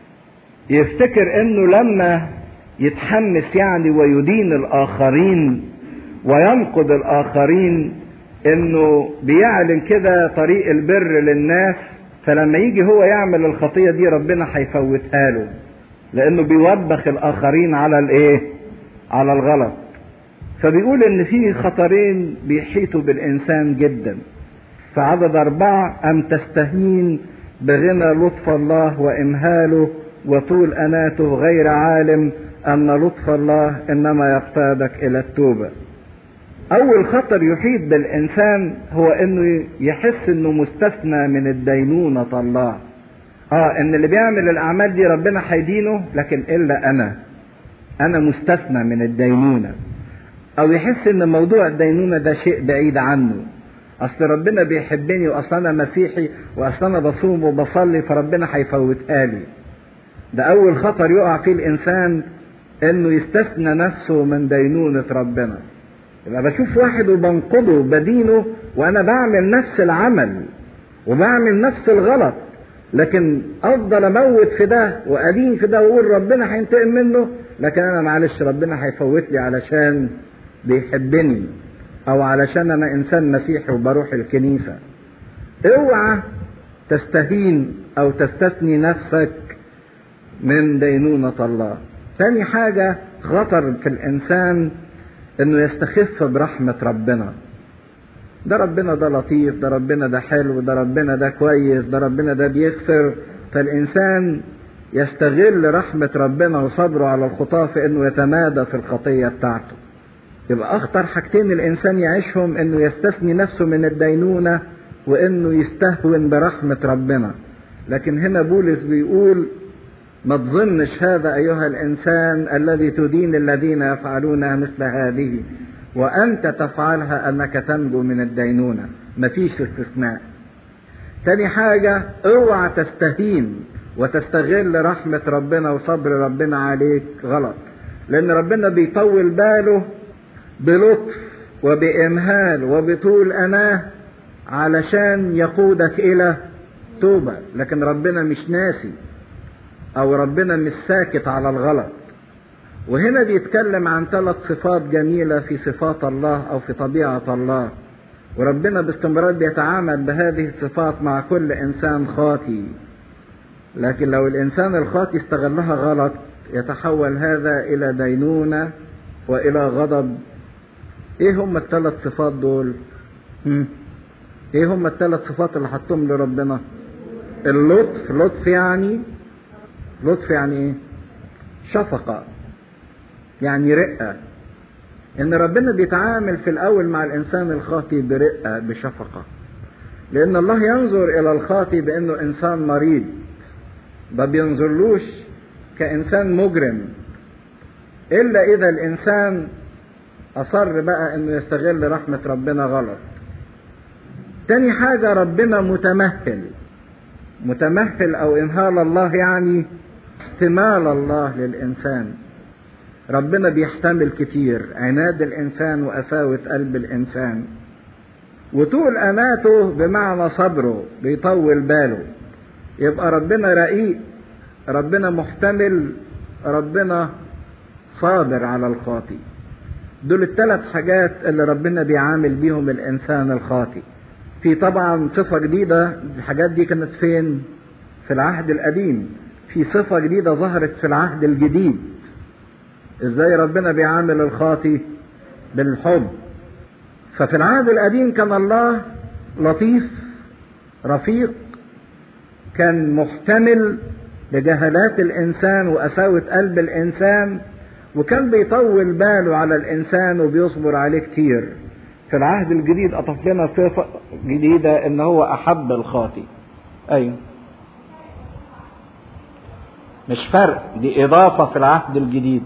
يفتكر انه لما يتحمس يعني ويدين الاخرين وينقد الاخرين انه بيعلن كده طريق البر للناس فلما يجي هو يعمل الخطيه دي ربنا هيفوتها له لانه بيوبخ الاخرين على الايه على الغلط فبيقول ان في خطرين بيحيطوا بالانسان جدا في عدد اربعه ام تستهين بغنى لطف الله وامهاله وطول اناته غير عالم أن لطف الله إنما يقتادك إلى التوبة أول خطر يحيط بالإنسان هو إنه يحس إنه مستثنى من الدينونة الله اه ان اللي بيعمل الاعمال دي ربنا هيدينه لكن الا انا انا مستثنى من الدينونه او يحس ان موضوع الدينونه ده شيء بعيد عنه اصل ربنا بيحبني واصل انا مسيحي واصل انا بصوم وبصلي فربنا هيفوتها لي ده اول خطر يقع فيه الانسان انه يستثنى نفسه من دينونه ربنا يبقى بشوف واحد وبنقضه بدينه وانا بعمل نفس العمل وبعمل نفس الغلط لكن افضل اموت في ده وادين في ده واقول ربنا هينتقم منه لكن انا معلش ربنا هيفوت لي علشان بيحبني او علشان انا انسان مسيحي وبروح الكنيسه اوعى تستهين او تستثني نفسك من دينونة الله ثاني حاجة خطر في الانسان انه يستخف برحمة ربنا ده ربنا ده لطيف ده ربنا ده حلو ده ربنا ده كويس ده ربنا ده بيغفر فالإنسان يستغل رحمة ربنا وصبره على الخطاة في إنه يتمادى في الخطية بتاعته يبقى أخطر حاجتين الإنسان يعيشهم إنه يستثني نفسه من الدينونة وإنه يستهون برحمة ربنا لكن هنا بولس بيقول ما تظنش هذا أيها الإنسان الذي تدين الذين يفعلون مثل هذه وأنت تفعلها أنك تنجو من الدينونة مفيش استثناء تاني حاجة اوعى تستهين وتستغل رحمة ربنا وصبر ربنا عليك غلط لأن ربنا بيطول باله بلطف وبإمهال وبطول أناه علشان يقودك إلى توبة لكن ربنا مش ناسي أو ربنا مش ساكت على الغلط وهنا بيتكلم عن ثلاث صفات جميلة في صفات الله أو في طبيعة الله وربنا باستمرار بيتعامل بهذه الصفات مع كل إنسان خاطي لكن لو الإنسان الخاطي استغلها غلط يتحول هذا إلى دينونة وإلى غضب إيه هم الثلاث صفات دول؟ هم؟ إيه هم الثلاث صفات اللي حطهم لربنا؟ اللطف لطف يعني لطف يعني إيه؟ شفقة يعني رقة ان ربنا بيتعامل في الاول مع الانسان الخاطي برقة بشفقة لان الله ينظر الى الخاطي بانه انسان مريض ما بينظرلوش كانسان مجرم الا اذا الانسان اصر بقى انه يستغل رحمة ربنا غلط تاني حاجة ربنا متمهل متمهل او امهال الله يعني احتمال الله للانسان ربنا بيحتمل كتير عناد الانسان وقساوة قلب الانسان وطول اناته بمعنى صبره بيطول باله يبقى ربنا رقيق ربنا محتمل ربنا صابر على الخاطي دول الثلاث حاجات اللي ربنا بيعامل بيهم الانسان الخاطي في طبعا صفة جديدة الحاجات دي كانت فين في العهد القديم في صفة جديدة ظهرت في العهد الجديد ازاي ربنا بيعامل الخاطي بالحب ففي العهد القديم كان الله لطيف رفيق كان محتمل لجهلات الانسان وقساوة قلب الانسان وكان بيطول باله على الانسان وبيصبر عليه كتير في العهد الجديد اضاف لنا صفة جديدة ان هو احب الخاطي ايوه مش فرق دي اضافة في العهد الجديد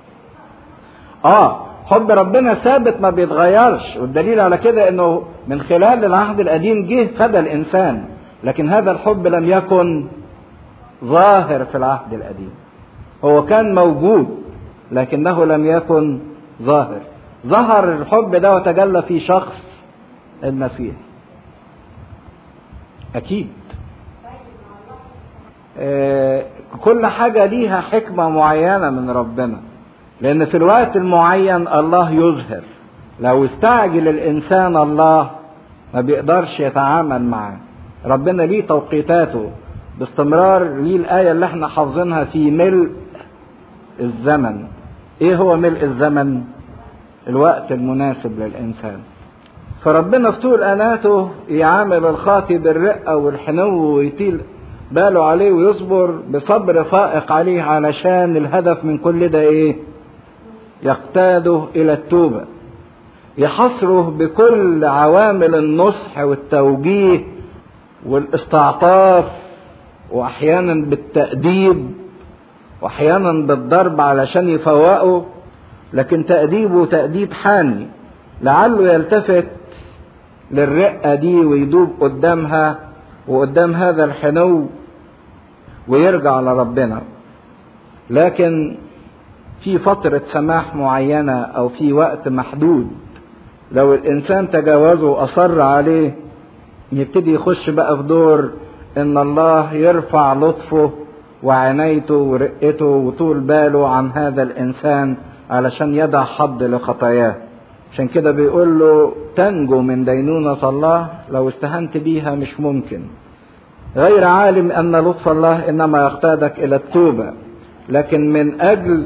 اه حب ربنا ثابت ما بيتغيرش والدليل على كده انه من خلال العهد القديم جه فدى الانسان لكن هذا الحب لم يكن ظاهر في العهد القديم هو كان موجود لكنه لم يكن ظاهر ظهر الحب ده وتجلى في شخص المسيح اكيد آه كل حاجة ليها حكمة معينة من ربنا لأن في الوقت المعين الله يظهر لو استعجل الإنسان الله ما بيقدرش يتعامل معاه ربنا ليه توقيتاته باستمرار ليه الآية اللي احنا حافظينها في ملء الزمن ايه هو ملء الزمن الوقت المناسب للإنسان فربنا في طول أناته يعامل الخاطي بالرقة والحنو ويطيل باله عليه ويصبر بصبر فائق عليه علشان الهدف من كل ده ايه يقتاده الى التوبة يحصره بكل عوامل النصح والتوجيه والاستعطاف واحيانا بالتأديب واحيانا بالضرب علشان يفوقه لكن تأديبه تأديب حاني لعله يلتفت للرقة دي ويدوب قدامها وقدام هذا الحنو ويرجع لربنا لكن في فترة سماح معينة أو في وقت محدود لو الإنسان تجاوزه وأصر عليه يبتدي يخش بقى في دور إن الله يرفع لطفه وعنايته ورقته وطول باله عن هذا الإنسان علشان يدع حد لخطاياه عشان كده بيقول له تنجو من دينونة الله لو استهنت بيها مش ممكن غير عالم أن لطف الله إنما يقتادك إلى التوبة لكن من أجل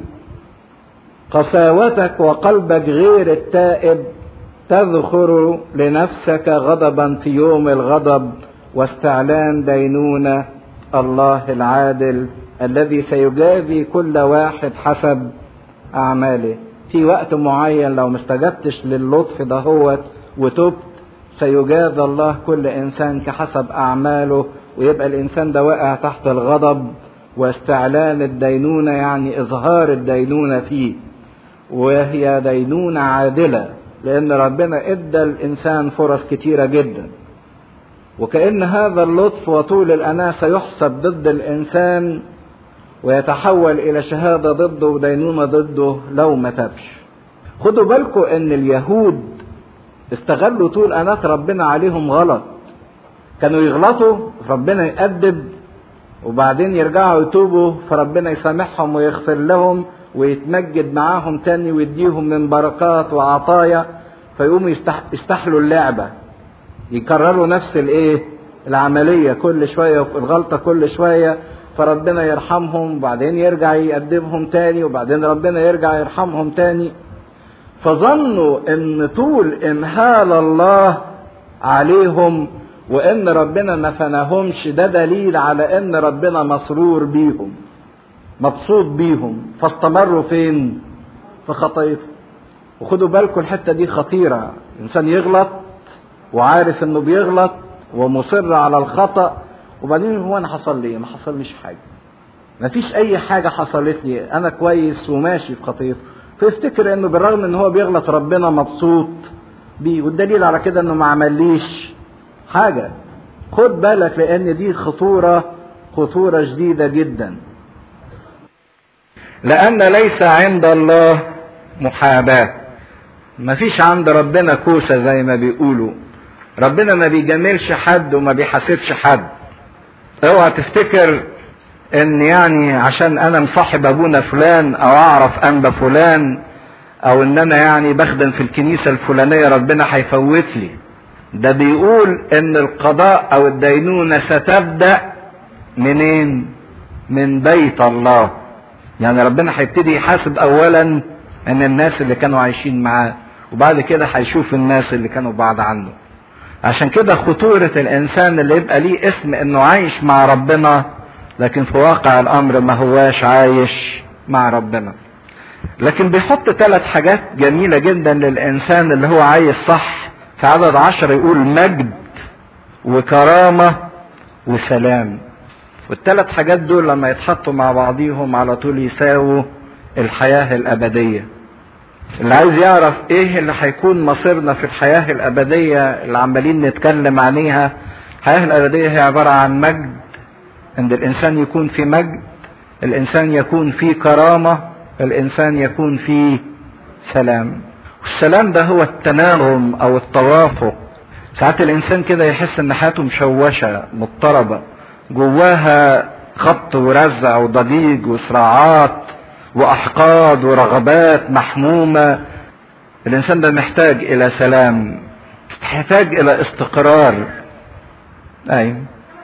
قساوتك وقلبك غير التائب تذخر لنفسك غضبا في يوم الغضب واستعلان دينونة الله العادل الذي سيجازي كل واحد حسب أعماله في وقت معين لو ما استجبتش للطف دهوت وتبت سيجازى الله كل انسان كحسب اعماله ويبقى الانسان ده واقع تحت الغضب واستعلان الدينونه يعني اظهار الدينونه فيه وهي دينونه عادله لان ربنا ادى الانسان فرص كتيره جدا وكان هذا اللطف وطول الاناه سيحسب ضد الانسان ويتحول الى شهاده ضده ودينونه ضده لو ما تبش خدوا بالكم ان اليهود استغلوا طول اناه ربنا عليهم غلط كانوا يغلطوا ربنا يأدب وبعدين يرجعوا يتوبوا فربنا يسامحهم ويغفر لهم ويتمجد معاهم تاني ويديهم من بركات وعطايا فيقوموا يستحلوا اللعبة يكرروا نفس الايه العملية كل شوية الغلطة كل شوية فربنا يرحمهم وبعدين يرجع يقدمهم تاني وبعدين ربنا يرجع يرحمهم تاني فظنوا ان طول امهال الله عليهم وان ربنا ما فناهمش ده دليل على ان ربنا مسرور بيهم مبسوط بيهم فاستمروا فين في خطايتهم وخدوا بالكم الحته دي خطيره الانسان يغلط وعارف انه بيغلط ومصر على الخطأ وبعدين هو انا حصل لي ما حصليش حاجه ما فيش اي حاجه حصلت لي انا كويس وماشي في خطيته فيفتكر انه بالرغم ان هو بيغلط ربنا مبسوط بيه والدليل على كده انه ما عمليش حاجه خد بالك لان دي خطوره خطوره شديده جدا لان ليس عند الله محاباه ما فيش عند ربنا كوسه زي ما بيقولوا ربنا ما بيجاملش حد وما بيحاسبش حد اوعى تفتكر ان يعني عشان انا مصاحب ابونا فلان او اعرف انبا فلان او ان انا يعني بخدم في الكنيسة الفلانية ربنا هيفوت لي ده بيقول ان القضاء او الدينونة ستبدأ منين من بيت الله يعني ربنا هيبتدي يحاسب اولا ان الناس اللي كانوا عايشين معاه وبعد كده هيشوف الناس اللي كانوا بعد عنه عشان كده خطورة الإنسان اللي يبقى ليه اسم إنه عايش مع ربنا لكن في واقع الأمر ما هواش عايش مع ربنا. لكن بيحط ثلاث حاجات جميلة جدا للإنسان اللي هو عايش صح في عدد عشر يقول مجد وكرامة وسلام. والثلاث حاجات دول لما يتحطوا مع بعضيهم على طول يساووا الحياة الأبدية. اللي عايز يعرف ايه اللي هيكون مصيرنا في الحياة الأبدية اللي عمالين نتكلم عنيها الحياة الأبدية هي عبارة عن مجد عند الإنسان يكون في مجد الإنسان يكون في كرامة الإنسان يكون في سلام والسلام ده هو التناغم أو التوافق ساعات الإنسان كده يحس إن حياته مشوشة مضطربة جواها خبط ورزع وضجيج وصراعات واحقاد ورغبات محمومه الانسان ده محتاج الى سلام محتاج الى استقرار ايوه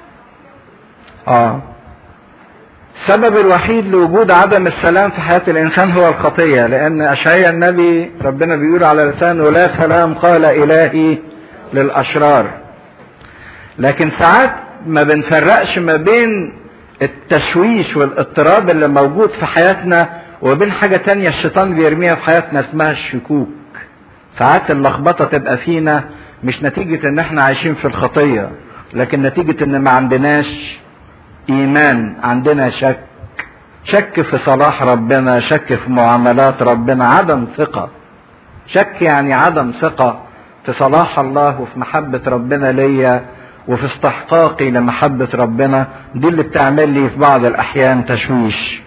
اه السبب الوحيد لوجود عدم السلام في حياة الإنسان هو الخطية لأن أشعيا النبي ربنا بيقول على لسانه لا سلام قال إلهي للأشرار لكن ساعات ما بنفرقش ما بين التشويش والاضطراب اللي موجود في حياتنا وبين حاجة تانية الشيطان بيرميها في حياتنا اسمها الشكوك ساعات اللخبطة تبقى فينا مش نتيجة ان احنا عايشين في الخطية لكن نتيجة ان ما عندناش ايمان عندنا شك شك في صلاح ربنا شك في معاملات ربنا عدم ثقة شك يعني عدم ثقة في صلاح الله وفي محبة ربنا ليا وفي استحقاقي لمحبة ربنا دي اللي بتعمل لي في بعض الأحيان تشويش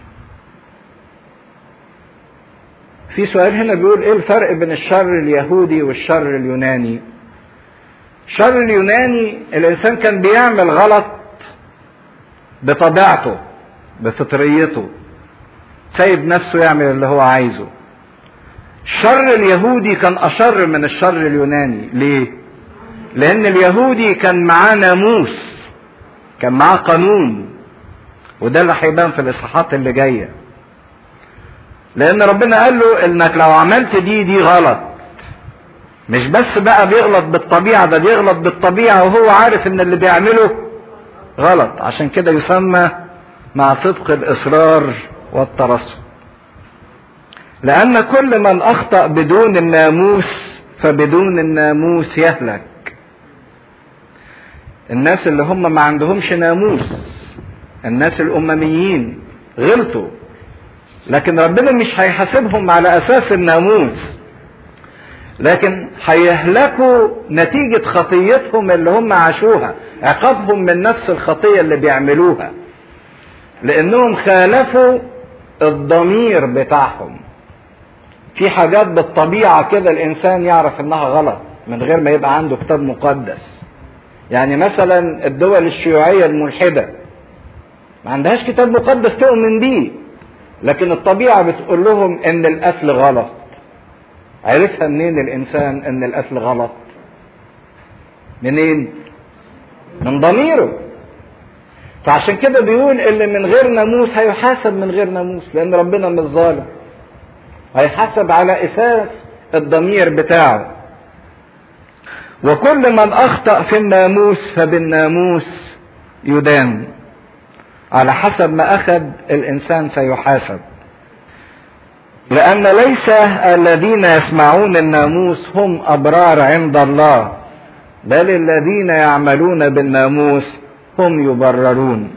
في سؤال هنا بيقول ايه الفرق بين الشر اليهودي والشر اليوناني الشر اليوناني الانسان كان بيعمل غلط بطبيعته بفطريته سايب نفسه يعمل اللي هو عايزه الشر اليهودي كان اشر من الشر اليوناني ليه لان اليهودي كان معاه ناموس كان معاه قانون وده اللي هيبان في الاصحاحات اللي جايه لان ربنا قال له انك لو عملت دي دي غلط مش بس بقى بيغلط بالطبيعه ده بيغلط بالطبيعه وهو عارف ان اللي بيعمله غلط عشان كده يسمى مع صدق الاصرار والترصد لان كل من اخطا بدون الناموس فبدون الناموس يهلك الناس اللي هم ما عندهمش ناموس الناس الامميين غلطوا لكن ربنا مش هيحاسبهم على اساس الناموس لكن هيهلكوا نتيجة خطيتهم اللي هم عاشوها عقابهم من نفس الخطية اللي بيعملوها لانهم خالفوا الضمير بتاعهم في حاجات بالطبيعة كده الانسان يعرف انها غلط من غير ما يبقى عنده كتاب مقدس يعني مثلا الدول الشيوعية الملحدة ما عندهاش كتاب مقدس تؤمن بيه لكن الطبيعة بتقول لهم ان القتل غلط عرفها منين الانسان ان القتل غلط منين من ضميره فعشان كده بيقول اللي من غير ناموس هيحاسب من غير ناموس لان ربنا مش ظالم هيحاسب على اساس الضمير بتاعه وكل من اخطا في الناموس فبالناموس يدان على حسب ما اخذ الانسان سيحاسب لان ليس الذين يسمعون الناموس هم ابرار عند الله بل الذين يعملون بالناموس هم يبررون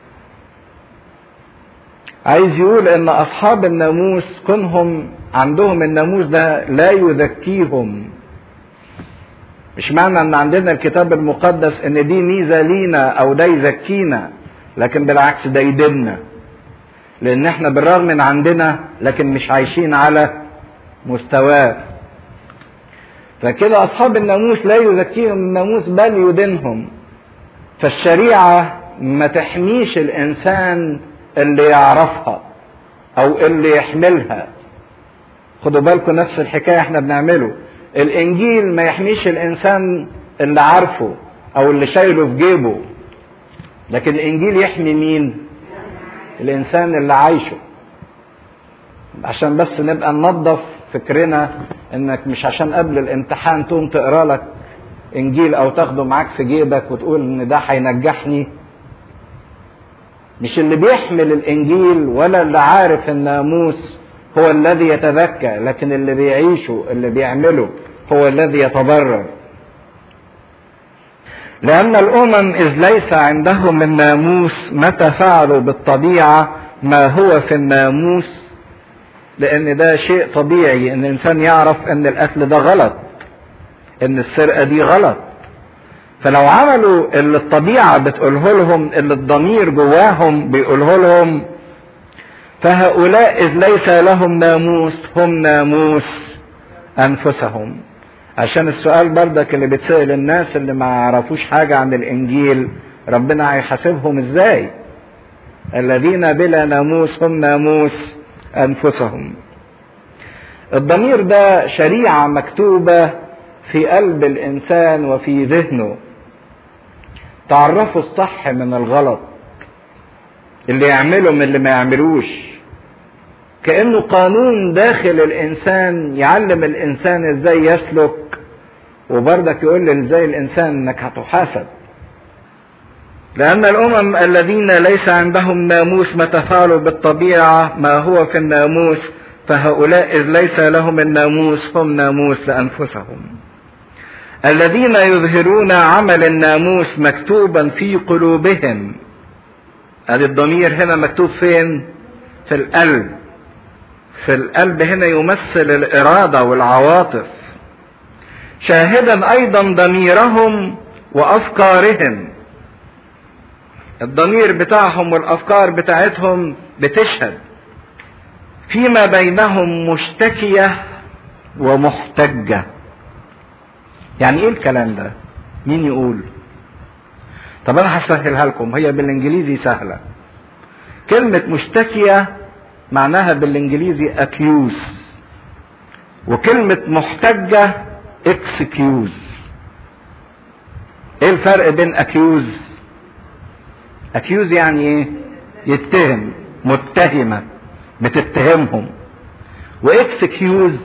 عايز يقول ان اصحاب الناموس كونهم عندهم الناموس ده لا يزكيهم مش معنى ان عندنا الكتاب المقدس ان دي ميزه لينا او ده يزكينا لكن بالعكس ده يدنا لان احنا بالرغم من عندنا لكن مش عايشين على مستواه فكده اصحاب الناموس لا يزكيهم الناموس بل يدينهم فالشريعه ما تحميش الانسان اللي يعرفها او اللي يحملها خدوا بالكم نفس الحكايه احنا بنعمله الانجيل ما يحميش الانسان اللي عارفه او اللي شايله في جيبه لكن الانجيل يحمي مين الانسان اللي عايشه عشان بس نبقى ننظف فكرنا انك مش عشان قبل الامتحان تقوم تقرا لك انجيل او تاخده معاك في جيبك وتقول ان ده هينجحني مش اللي بيحمل الانجيل ولا اللي عارف الناموس هو الذي يتذكى لكن اللي بيعيشه اللي بيعمله هو الذي يتضرر لأن الأمم إذ ليس عندهم الناموس متى فعلوا بالطبيعة ما هو في الناموس لأن ده شيء طبيعي إن الإنسان يعرف إن القتل ده غلط إن السرقة دي غلط فلو عملوا اللي الطبيعة بتقوله لهم اللي الضمير جواهم بيقوله لهم فهؤلاء إذ ليس لهم ناموس هم ناموس أنفسهم عشان السؤال بردك اللي بتسأل الناس اللي ما يعرفوش حاجة عن الإنجيل ربنا هيحاسبهم إزاي الذين بلا ناموس هم ناموس أنفسهم الضمير ده شريعة مكتوبة في قلب الإنسان وفي ذهنه تعرفوا الصح من الغلط اللي يعمله من اللي ما يعملوش كأنه قانون داخل الإنسان يعلم الإنسان إزاي يسلك وبرضك يقول ازاي الإنسان إنك هتحاسب لأن الأمم الذين ليس عندهم ناموس متى فعلوا بالطبيعة ما هو في الناموس فهؤلاء إذ ليس لهم الناموس هم ناموس لأنفسهم الذين يظهرون عمل الناموس مكتوبا في قلوبهم ادي الضمير هنا مكتوب فين في القلب في القلب هنا يمثل الإرادة والعواطف شاهدا أيضا ضميرهم وأفكارهم الضمير بتاعهم والأفكار بتاعتهم بتشهد فيما بينهم مشتكية ومحتجة يعني ايه الكلام ده مين يقول طب انا هسهلها لكم هي بالانجليزي سهلة كلمة مشتكية معناها بالانجليزي accuse وكلمة محتجة excuse ايه الفرق بين accuse accuse يعني ايه يتهم متهمة بتتهمهم واكسكيوز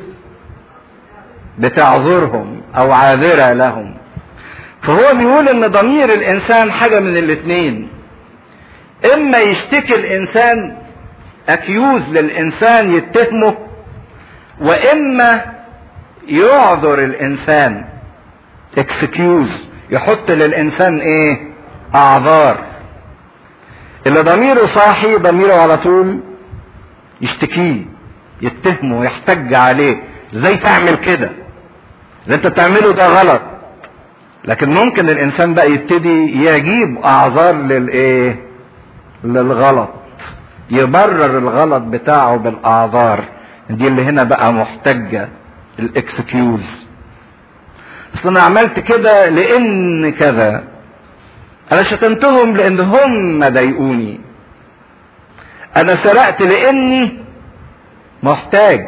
بتعذرهم او عاذرة لهم فهو بيقول ان ضمير الانسان حاجة من الاتنين اما يشتكي الانسان اكيوز للانسان يتهمه واما يعذر الانسان اكسكيوز يحط للانسان ايه اعذار اللي ضميره صاحي ضميره على طول يشتكيه يتهمه يحتج عليه ازاي تعمل كده اللي انت بتعمله ده غلط لكن ممكن الانسان بقى يبتدي يجيب اعذار للايه للغلط يبرر الغلط بتاعه بالاعذار دي اللي هنا بقى محتجة الاكسكيوز اصل انا عملت كده لان كذا انا شتمتهم لان هم ضايقوني انا سرقت لاني محتاج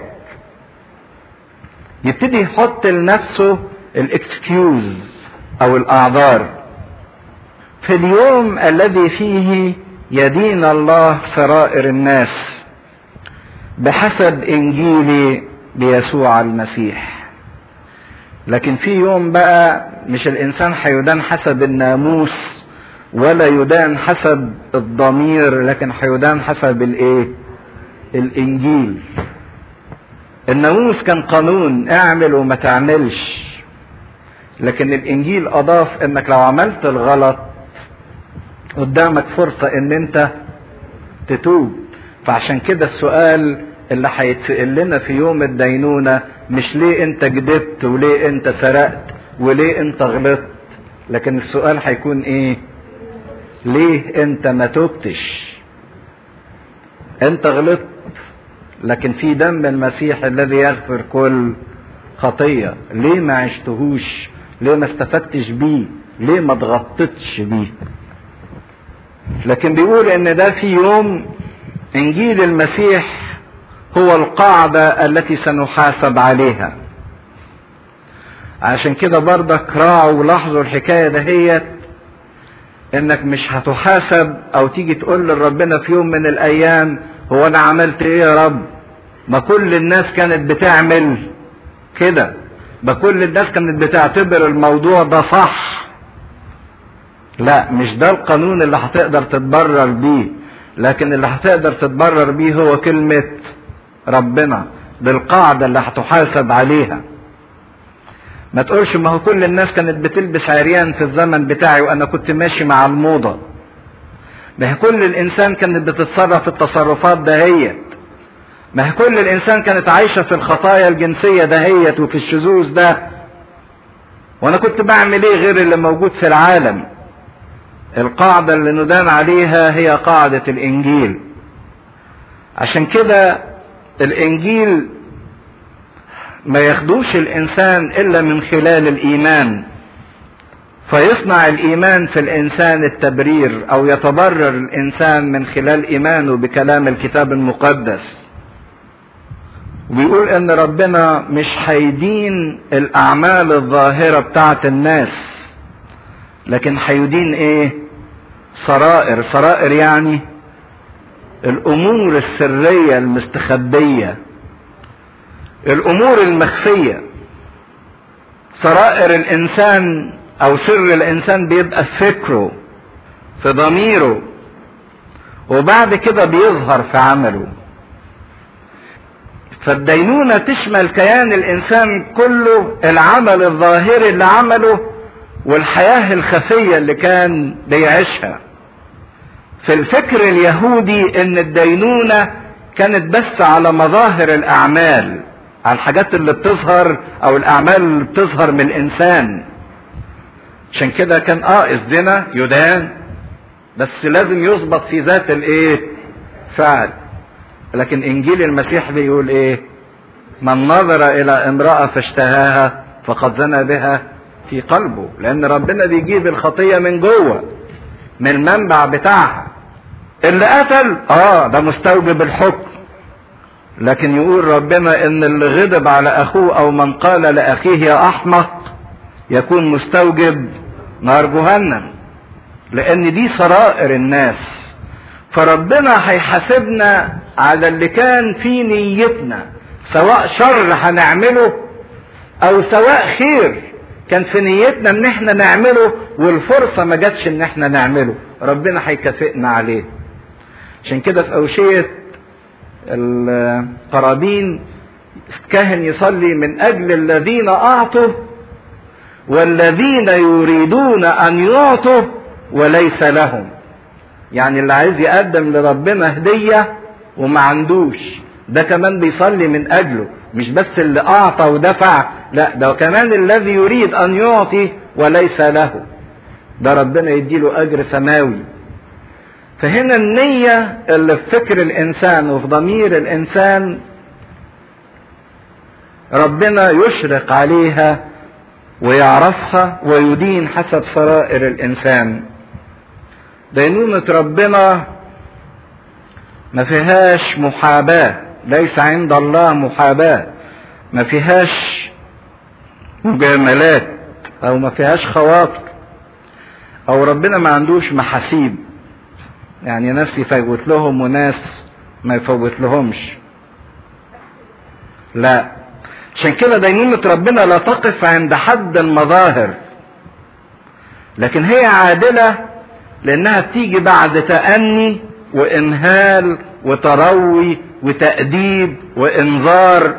يبتدي يحط لنفسه الاكسكيوز او الاعذار في اليوم الذي فيه يدين الله سرائر الناس بحسب انجيل بيسوع المسيح لكن في يوم بقى مش الانسان هيدان حسب الناموس ولا يدان حسب الضمير لكن هيدان حسب الايه الانجيل الناموس كان قانون اعمل وما تعملش لكن الانجيل اضاف انك لو عملت الغلط قدامك فرصة ان انت تتوب فعشان كده السؤال اللي هيتسأل لنا في يوم الدينونة مش ليه انت كدبت وليه انت سرقت وليه انت غلطت لكن السؤال هيكون ايه ليه انت ما توبتش انت غلطت لكن في دم المسيح الذي يغفر كل خطية ليه ما عشتهوش ليه ما استفدتش بيه ليه ما اتغطتش بيه لكن بيقول ان ده في يوم انجيل المسيح هو القاعدة التي سنحاسب عليها عشان كده برضك راعوا ولاحظوا الحكاية دهيت انك مش هتحاسب او تيجي تقول لربنا في يوم من الايام هو انا عملت ايه يا رب ما كل الناس كانت بتعمل كده ما كل الناس كانت بتعتبر الموضوع ده صح لا مش ده القانون اللي هتقدر تتبرر بيه لكن اللي هتقدر تتبرر بيه هو كلمة ربنا بالقاعدة اللي هتحاسب عليها ما تقولش ما هو كل الناس كانت بتلبس عريان في الزمن بتاعي وانا كنت ماشي مع الموضة ما هي كل الانسان كانت بتتصرف التصرفات دهيت ما هي كل الانسان كانت عايشة في الخطايا الجنسية دهيت وفي الشذوذ ده وانا كنت بعمل ايه غير اللي موجود في العالم القاعدة اللي ندان عليها هي قاعدة الانجيل عشان كده الانجيل ما ياخدوش الانسان الا من خلال الايمان فيصنع الايمان في الانسان التبرير او يتبرر الانسان من خلال ايمانه بكلام الكتاب المقدس وبيقول ان ربنا مش هيدين الاعمال الظاهره بتاعت الناس لكن هيدين ايه سرائر سرائر يعني الامور السريه المستخبيه الامور المخفيه سرائر الانسان او سر الانسان بيبقى في فكره في ضميره وبعد كده بيظهر في عمله فالدينونة تشمل كيان الإنسان كله العمل الظاهري اللي عمله والحياة الخفية اللي كان بيعيشها في الفكر اليهودي ان الدينونة كانت بس على مظاهر الاعمال على الحاجات اللي بتظهر او الاعمال اللي بتظهر من الانسان عشان كده كان اه الزنا يدان بس لازم يظبط في ذات الايه فعل لكن انجيل المسيح بيقول ايه من نظر الى امرأة فاشتهاها فقد زنى بها في قلبه لان ربنا بيجيب الخطية من جوه من المنبع بتاعها اللي قتل اه ده مستوجب الحكم لكن يقول ربنا ان اللي غضب على اخوه او من قال لاخيه يا احمق يكون مستوجب نار جهنم لان دي سرائر الناس فربنا هيحاسبنا على اللي كان في نيتنا سواء شر هنعمله او سواء خير كان في نيتنا ان احنا نعمله والفرصة ما جاتش ان احنا نعمله ربنا هيكافئنا عليه عشان كده في اوشية القرابين كاهن يصلي من اجل الذين اعطوا والذين يريدون ان يعطوا وليس لهم يعني اللي عايز يقدم لربنا هدية وما عندوش ده كمان بيصلي من اجله مش بس اللي اعطى ودفع لا ده كمان الذي يريد ان يعطي وليس له ده ربنا يديله اجر سماوي فهنا النية اللي في فكر الانسان وفي ضمير الانسان ربنا يشرق عليها ويعرفها ويدين حسب سرائر الانسان دينونة ربنا ما فيهاش محاباة ليس عند الله محاباة ما فيهاش مجاملات او ما فيهاش خواطر او ربنا ما عندوش محاسيب يعني ناس يفوت لهم وناس ما يفوت لهمش لا عشان كده دينونة ربنا لا تقف عند حد المظاهر لكن هي عادلة لانها بتيجي بعد تأني وانهال وتروي وتأديب وانذار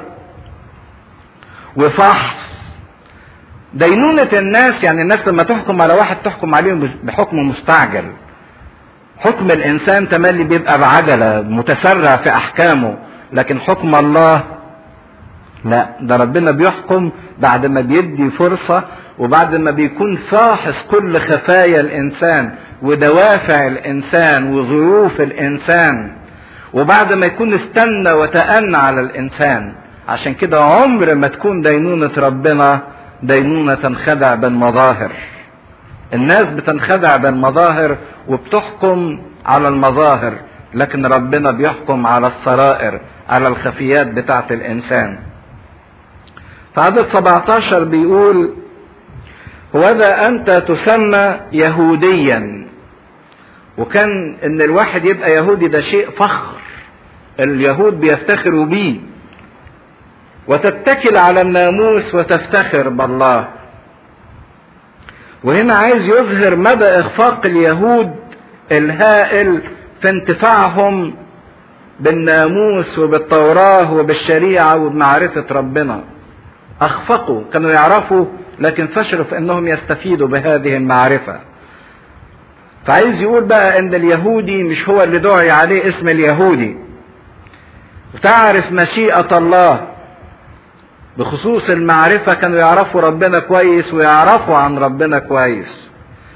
وفحص دينونة الناس يعني الناس لما تحكم على واحد تحكم عليه بحكم مستعجل حكم الانسان تملي بيبقى بعجلة متسرع في احكامه لكن حكم الله لا ده ربنا بيحكم بعد ما بيدي فرصة وبعد ما بيكون فاحص كل خفايا الانسان ودوافع الانسان وظروف الانسان وبعد ما يكون استنى وتأنى على الانسان عشان كده عمر ما تكون دينونة ربنا دينونة تنخدع بالمظاهر الناس بتنخدع بالمظاهر وبتحكم على المظاهر لكن ربنا بيحكم على السرائر على الخفيات بتاعت الانسان فعدد 17 بيقول وذا انت تسمى يهوديا وكان ان الواحد يبقى يهودي ده شيء فخر اليهود بيفتخروا بيه وتتكل على الناموس وتفتخر بالله وهنا عايز يظهر مدى اخفاق اليهود الهائل في انتفاعهم بالناموس وبالتوراه وبالشريعه وبمعرفه ربنا اخفقوا كانوا يعرفوا لكن فشلوا في انهم يستفيدوا بهذه المعرفه فعايز يقول بقى ان اليهودي مش هو اللي دعي عليه اسم اليهودي وتعرف مشيئه الله بخصوص المعرفة كانوا يعرفوا ربنا كويس ويعرفوا عن ربنا كويس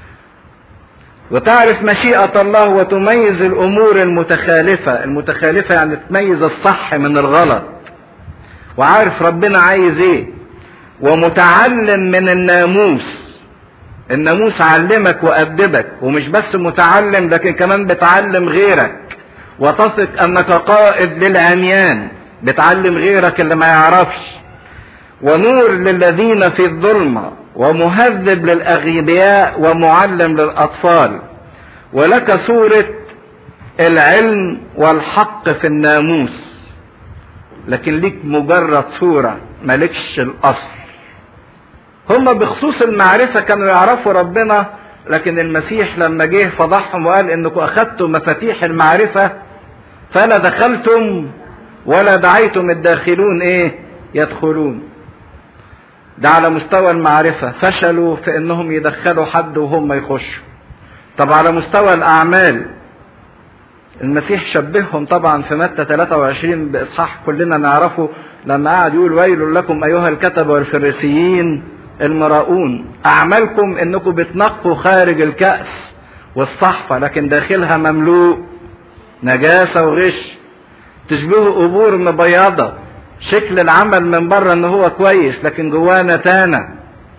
وتعرف مشيئة الله وتميز الأمور المتخالفة المتخالفة يعني تميز الصح من الغلط وعارف ربنا عايز ايه ومتعلم من الناموس الناموس علمك وأدبك ومش بس متعلم لكن كمان بتعلم غيرك وتثق أنك قائد للعميان بتعلم غيرك اللي ما يعرفش ونور للذين في الظلمة ومهذب للأغبياء ومعلم للأطفال ولك صورة العلم والحق في الناموس لكن ليك مجرد صورة مالكش الأصل هم بخصوص المعرفة كانوا يعرفوا ربنا لكن المسيح لما جه فضحهم وقال انكم اخذتم مفاتيح المعرفة فلا دخلتم ولا دعيتم الداخلون ايه يدخلون ده على مستوى المعرفة فشلوا في انهم يدخلوا حد وهم يخشوا طب على مستوى الاعمال المسيح شبههم طبعا في متى 23 باصحاح كلنا نعرفه لما قعد يقول ويل لكم ايها الكتبه والفريسيين المراؤون اعمالكم انكم بتنقوا خارج الكأس والصحفة لكن داخلها مملوء نجاسة وغش تشبهوا قبور مبيضة شكل العمل من بره ان هو كويس لكن جواه نتانة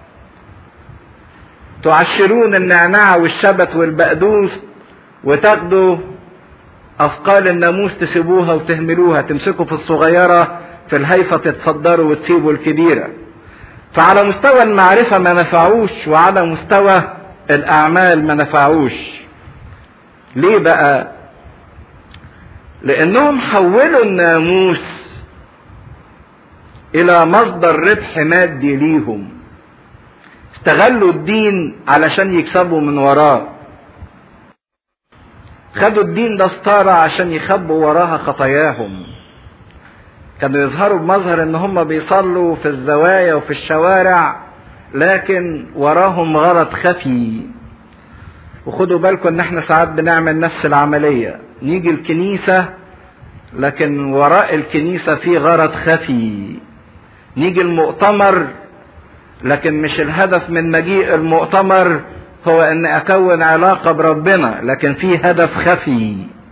تعشرون النعناع والشبت والبقدوس وتاخدوا اثقال الناموس تسيبوها وتهملوها تمسكوا في الصغيرة في الهيفة تتصدروا وتسيبوا الكبيرة فعلى مستوى المعرفة ما نفعوش وعلى مستوى الأعمال ما نفعوش ليه بقى لأنهم حولوا الناموس إلى مصدر ربح مادي ليهم استغلوا الدين علشان يكسبوا من وراه خدوا الدين ده ستارة عشان يخبوا وراها خطاياهم كانوا يظهروا بمظهر ان هم بيصلوا في الزوايا وفي الشوارع لكن وراهم غرض خفي وخدوا بالكم ان احنا ساعات بنعمل نفس العملية نيجي الكنيسة لكن وراء الكنيسة في غرض خفي نيجي المؤتمر لكن مش الهدف من مجيء المؤتمر هو ان اكون علاقة بربنا لكن في هدف خفي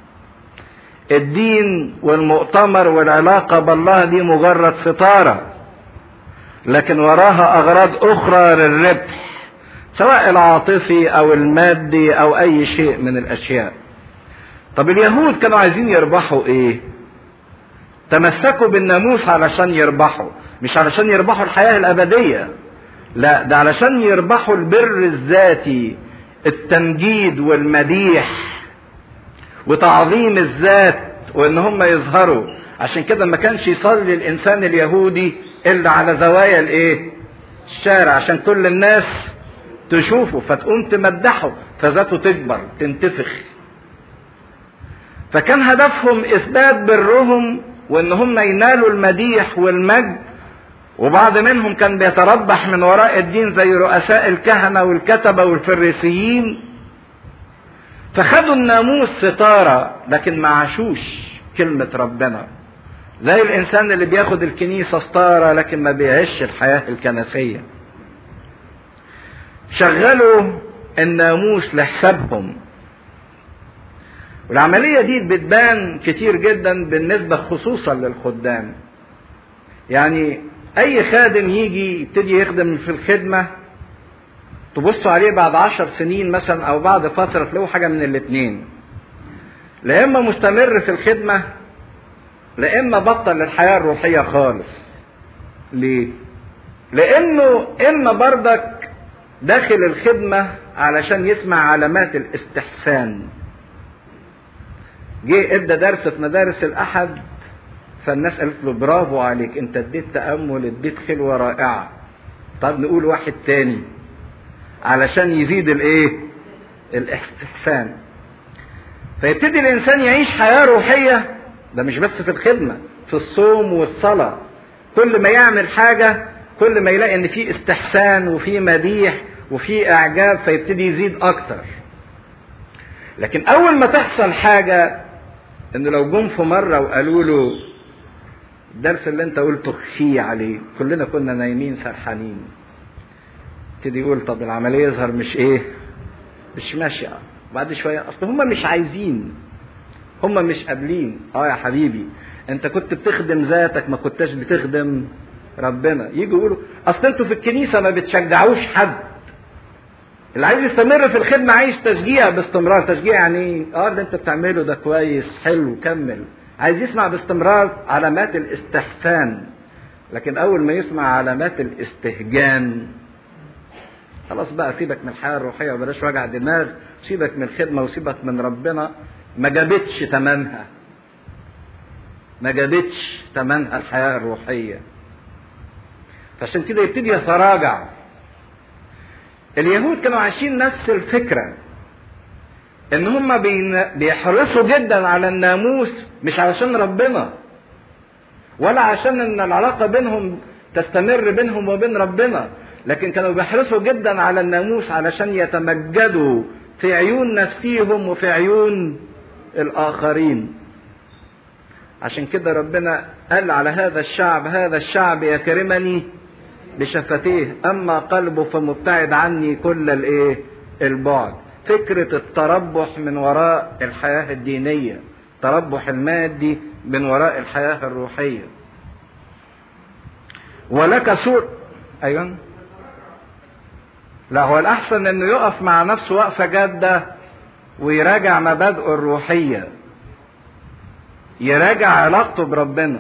الدين والمؤتمر والعلاقة بالله دي مجرد ستارة لكن وراها أغراض أخرى للربح سواء العاطفي أو المادي أو أي شيء من الأشياء طب اليهود كانوا عايزين يربحوا إيه تمسكوا بالناموس علشان يربحوا مش علشان يربحوا الحياة الأبدية لا ده علشان يربحوا البر الذاتي التمجيد والمديح وتعظيم الذات وان هم يظهروا عشان كده ما كانش يصلي الانسان اليهودي الا على زوايا الايه الشارع عشان كل الناس تشوفه فتقوم تمدحه فذاته تكبر تنتفخ فكان هدفهم اثبات برهم وان هم ينالوا المديح والمجد وبعض منهم كان بيتربح من وراء الدين زي رؤساء الكهنه والكتبه والفريسيين فخدوا الناموس ستارة لكن ما عاشوش كلمة ربنا زي الإنسان اللي بياخد الكنيسة ستارة لكن ما بيعيش الحياة الكنسية شغلوا الناموس لحسابهم والعملية دي بتبان كتير جدا بالنسبة خصوصا للخدام يعني أي خادم يجي يبتدي يخدم في الخدمة تبصوا عليه بعد عشر سنين مثلا او بعد فترة تلاقوا حاجة من الاتنين لا اما مستمر في الخدمة لا اما بطل الحياة الروحية خالص ليه لانه اما بردك داخل الخدمة علشان يسمع علامات الاستحسان جه ادى درس في مدارس الاحد فالناس قالت له برافو عليك انت اديت تامل اديت خلوه رائعه طب نقول واحد تاني علشان يزيد الايه الاستحسان فيبتدي الانسان يعيش حياه روحيه ده مش بس في الخدمه في الصوم والصلاه كل ما يعمل حاجه كل ما يلاقي ان في استحسان وفي مديح وفي اعجاب فيبتدي يزيد اكتر لكن اول ما تحصل حاجه انه لو جم في مره وقالوا له الدرس اللي انت قلته خفي عليه كلنا كنا نايمين سرحانين يبتدي يقول طب العمليه يظهر مش ايه مش ماشيه بعد شويه اصل هم مش عايزين هم مش قابلين اه يا حبيبي انت كنت بتخدم ذاتك ما كنتش بتخدم ربنا يجوا يقولوا اصل انتوا في الكنيسه ما بتشجعوش حد اللي عايز يستمر في الخدمه عايز تشجيع باستمرار تشجيع يعني ايه اه اللي انت بتعمله ده كويس حلو كمل عايز يسمع باستمرار علامات الاستحسان لكن اول ما يسمع علامات الاستهجان خلاص بقى سيبك من الحياه الروحيه وبلاش وجع دماغ سيبك من الخدمه وسيبك من ربنا ما جابتش ثمنها ما جابتش ثمنها الحياه الروحيه فعشان كده يبتدي يتراجع اليهود كانوا عايشين نفس الفكرة ان هم بيحرصوا جدا على الناموس مش علشان ربنا ولا عشان ان العلاقة بينهم تستمر بينهم وبين ربنا لكن كانوا بيحرصوا جدا على الناموس علشان يتمجدوا في عيون نفسيهم وفي عيون الاخرين عشان كده ربنا قال على هذا الشعب هذا الشعب يكرمني بشفتيه اما قلبه فمبتعد عني كل الايه البعد فكرة التربح من وراء الحياة الدينية التربح المادي من وراء الحياة الروحية ولك سور ايوه لا هو الاحسن انه يقف مع نفسه وقفة جادة ويراجع مبادئه الروحية يراجع علاقته بربنا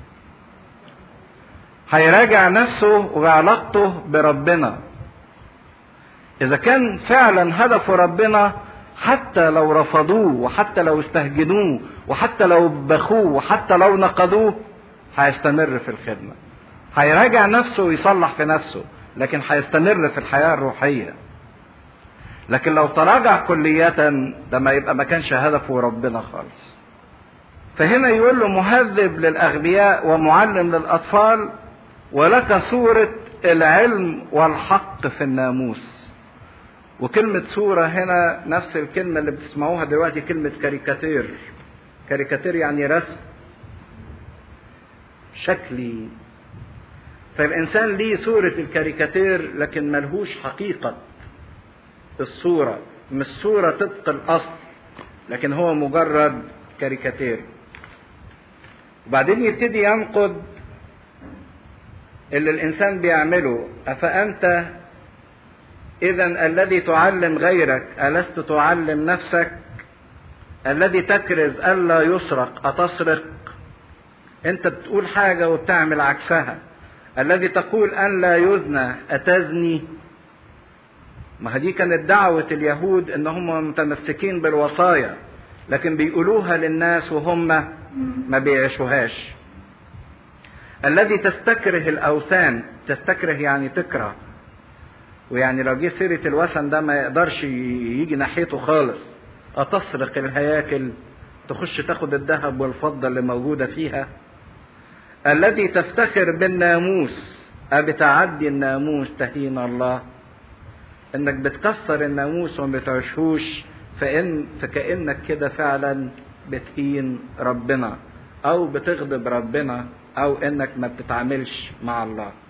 هيراجع نفسه وعلاقته بربنا اذا كان فعلا هدفه ربنا حتى لو رفضوه وحتى لو استهجنوه وحتى لو بخوه وحتى لو نقضوه هيستمر في الخدمة هيراجع نفسه ويصلح في نفسه لكن هيستمر في الحياة الروحية لكن لو تراجع كلية ده ما يبقى ما كانش هدفه ربنا خالص فهنا يقول له مهذب للأغبياء ومعلم للأطفال ولك صورة العلم والحق في الناموس وكلمة صورة هنا نفس الكلمة اللي بتسمعوها دلوقتي كلمة كاريكاتير كاريكاتير يعني رسم شكلي فالإنسان ليه صورة الكاريكاتير لكن ملهوش حقيقة الصورة مش صورة طبق الأصل لكن هو مجرد كاريكاتير وبعدين يبتدي ينقد اللي الإنسان بيعمله أفأنت إذا الذي تعلم غيرك ألست تعلم نفسك الذي تكرز ألا يسرق أتسرق أنت بتقول حاجة وبتعمل عكسها الذي تقول أن لا يزنى أتزني ما دي كانت دعوة اليهود إن هم متمسكين بالوصايا لكن بيقولوها للناس وهم ما بيعيشوهاش الذي تستكره الأوثان تستكره يعني تكره ويعني لو جه سيرة الوثن ده ما يقدرش يجي ناحيته خالص أتسرق الهياكل تخش تاخد الذهب والفضة اللي موجودة فيها الذي تفتخر بالناموس أبتعدي الناموس تهين الله انك بتكسر الناموس وما بتعيشهوش فإن فكأنك كده فعلا بتهين ربنا أو بتغضب ربنا أو إنك ما بتتعاملش مع الله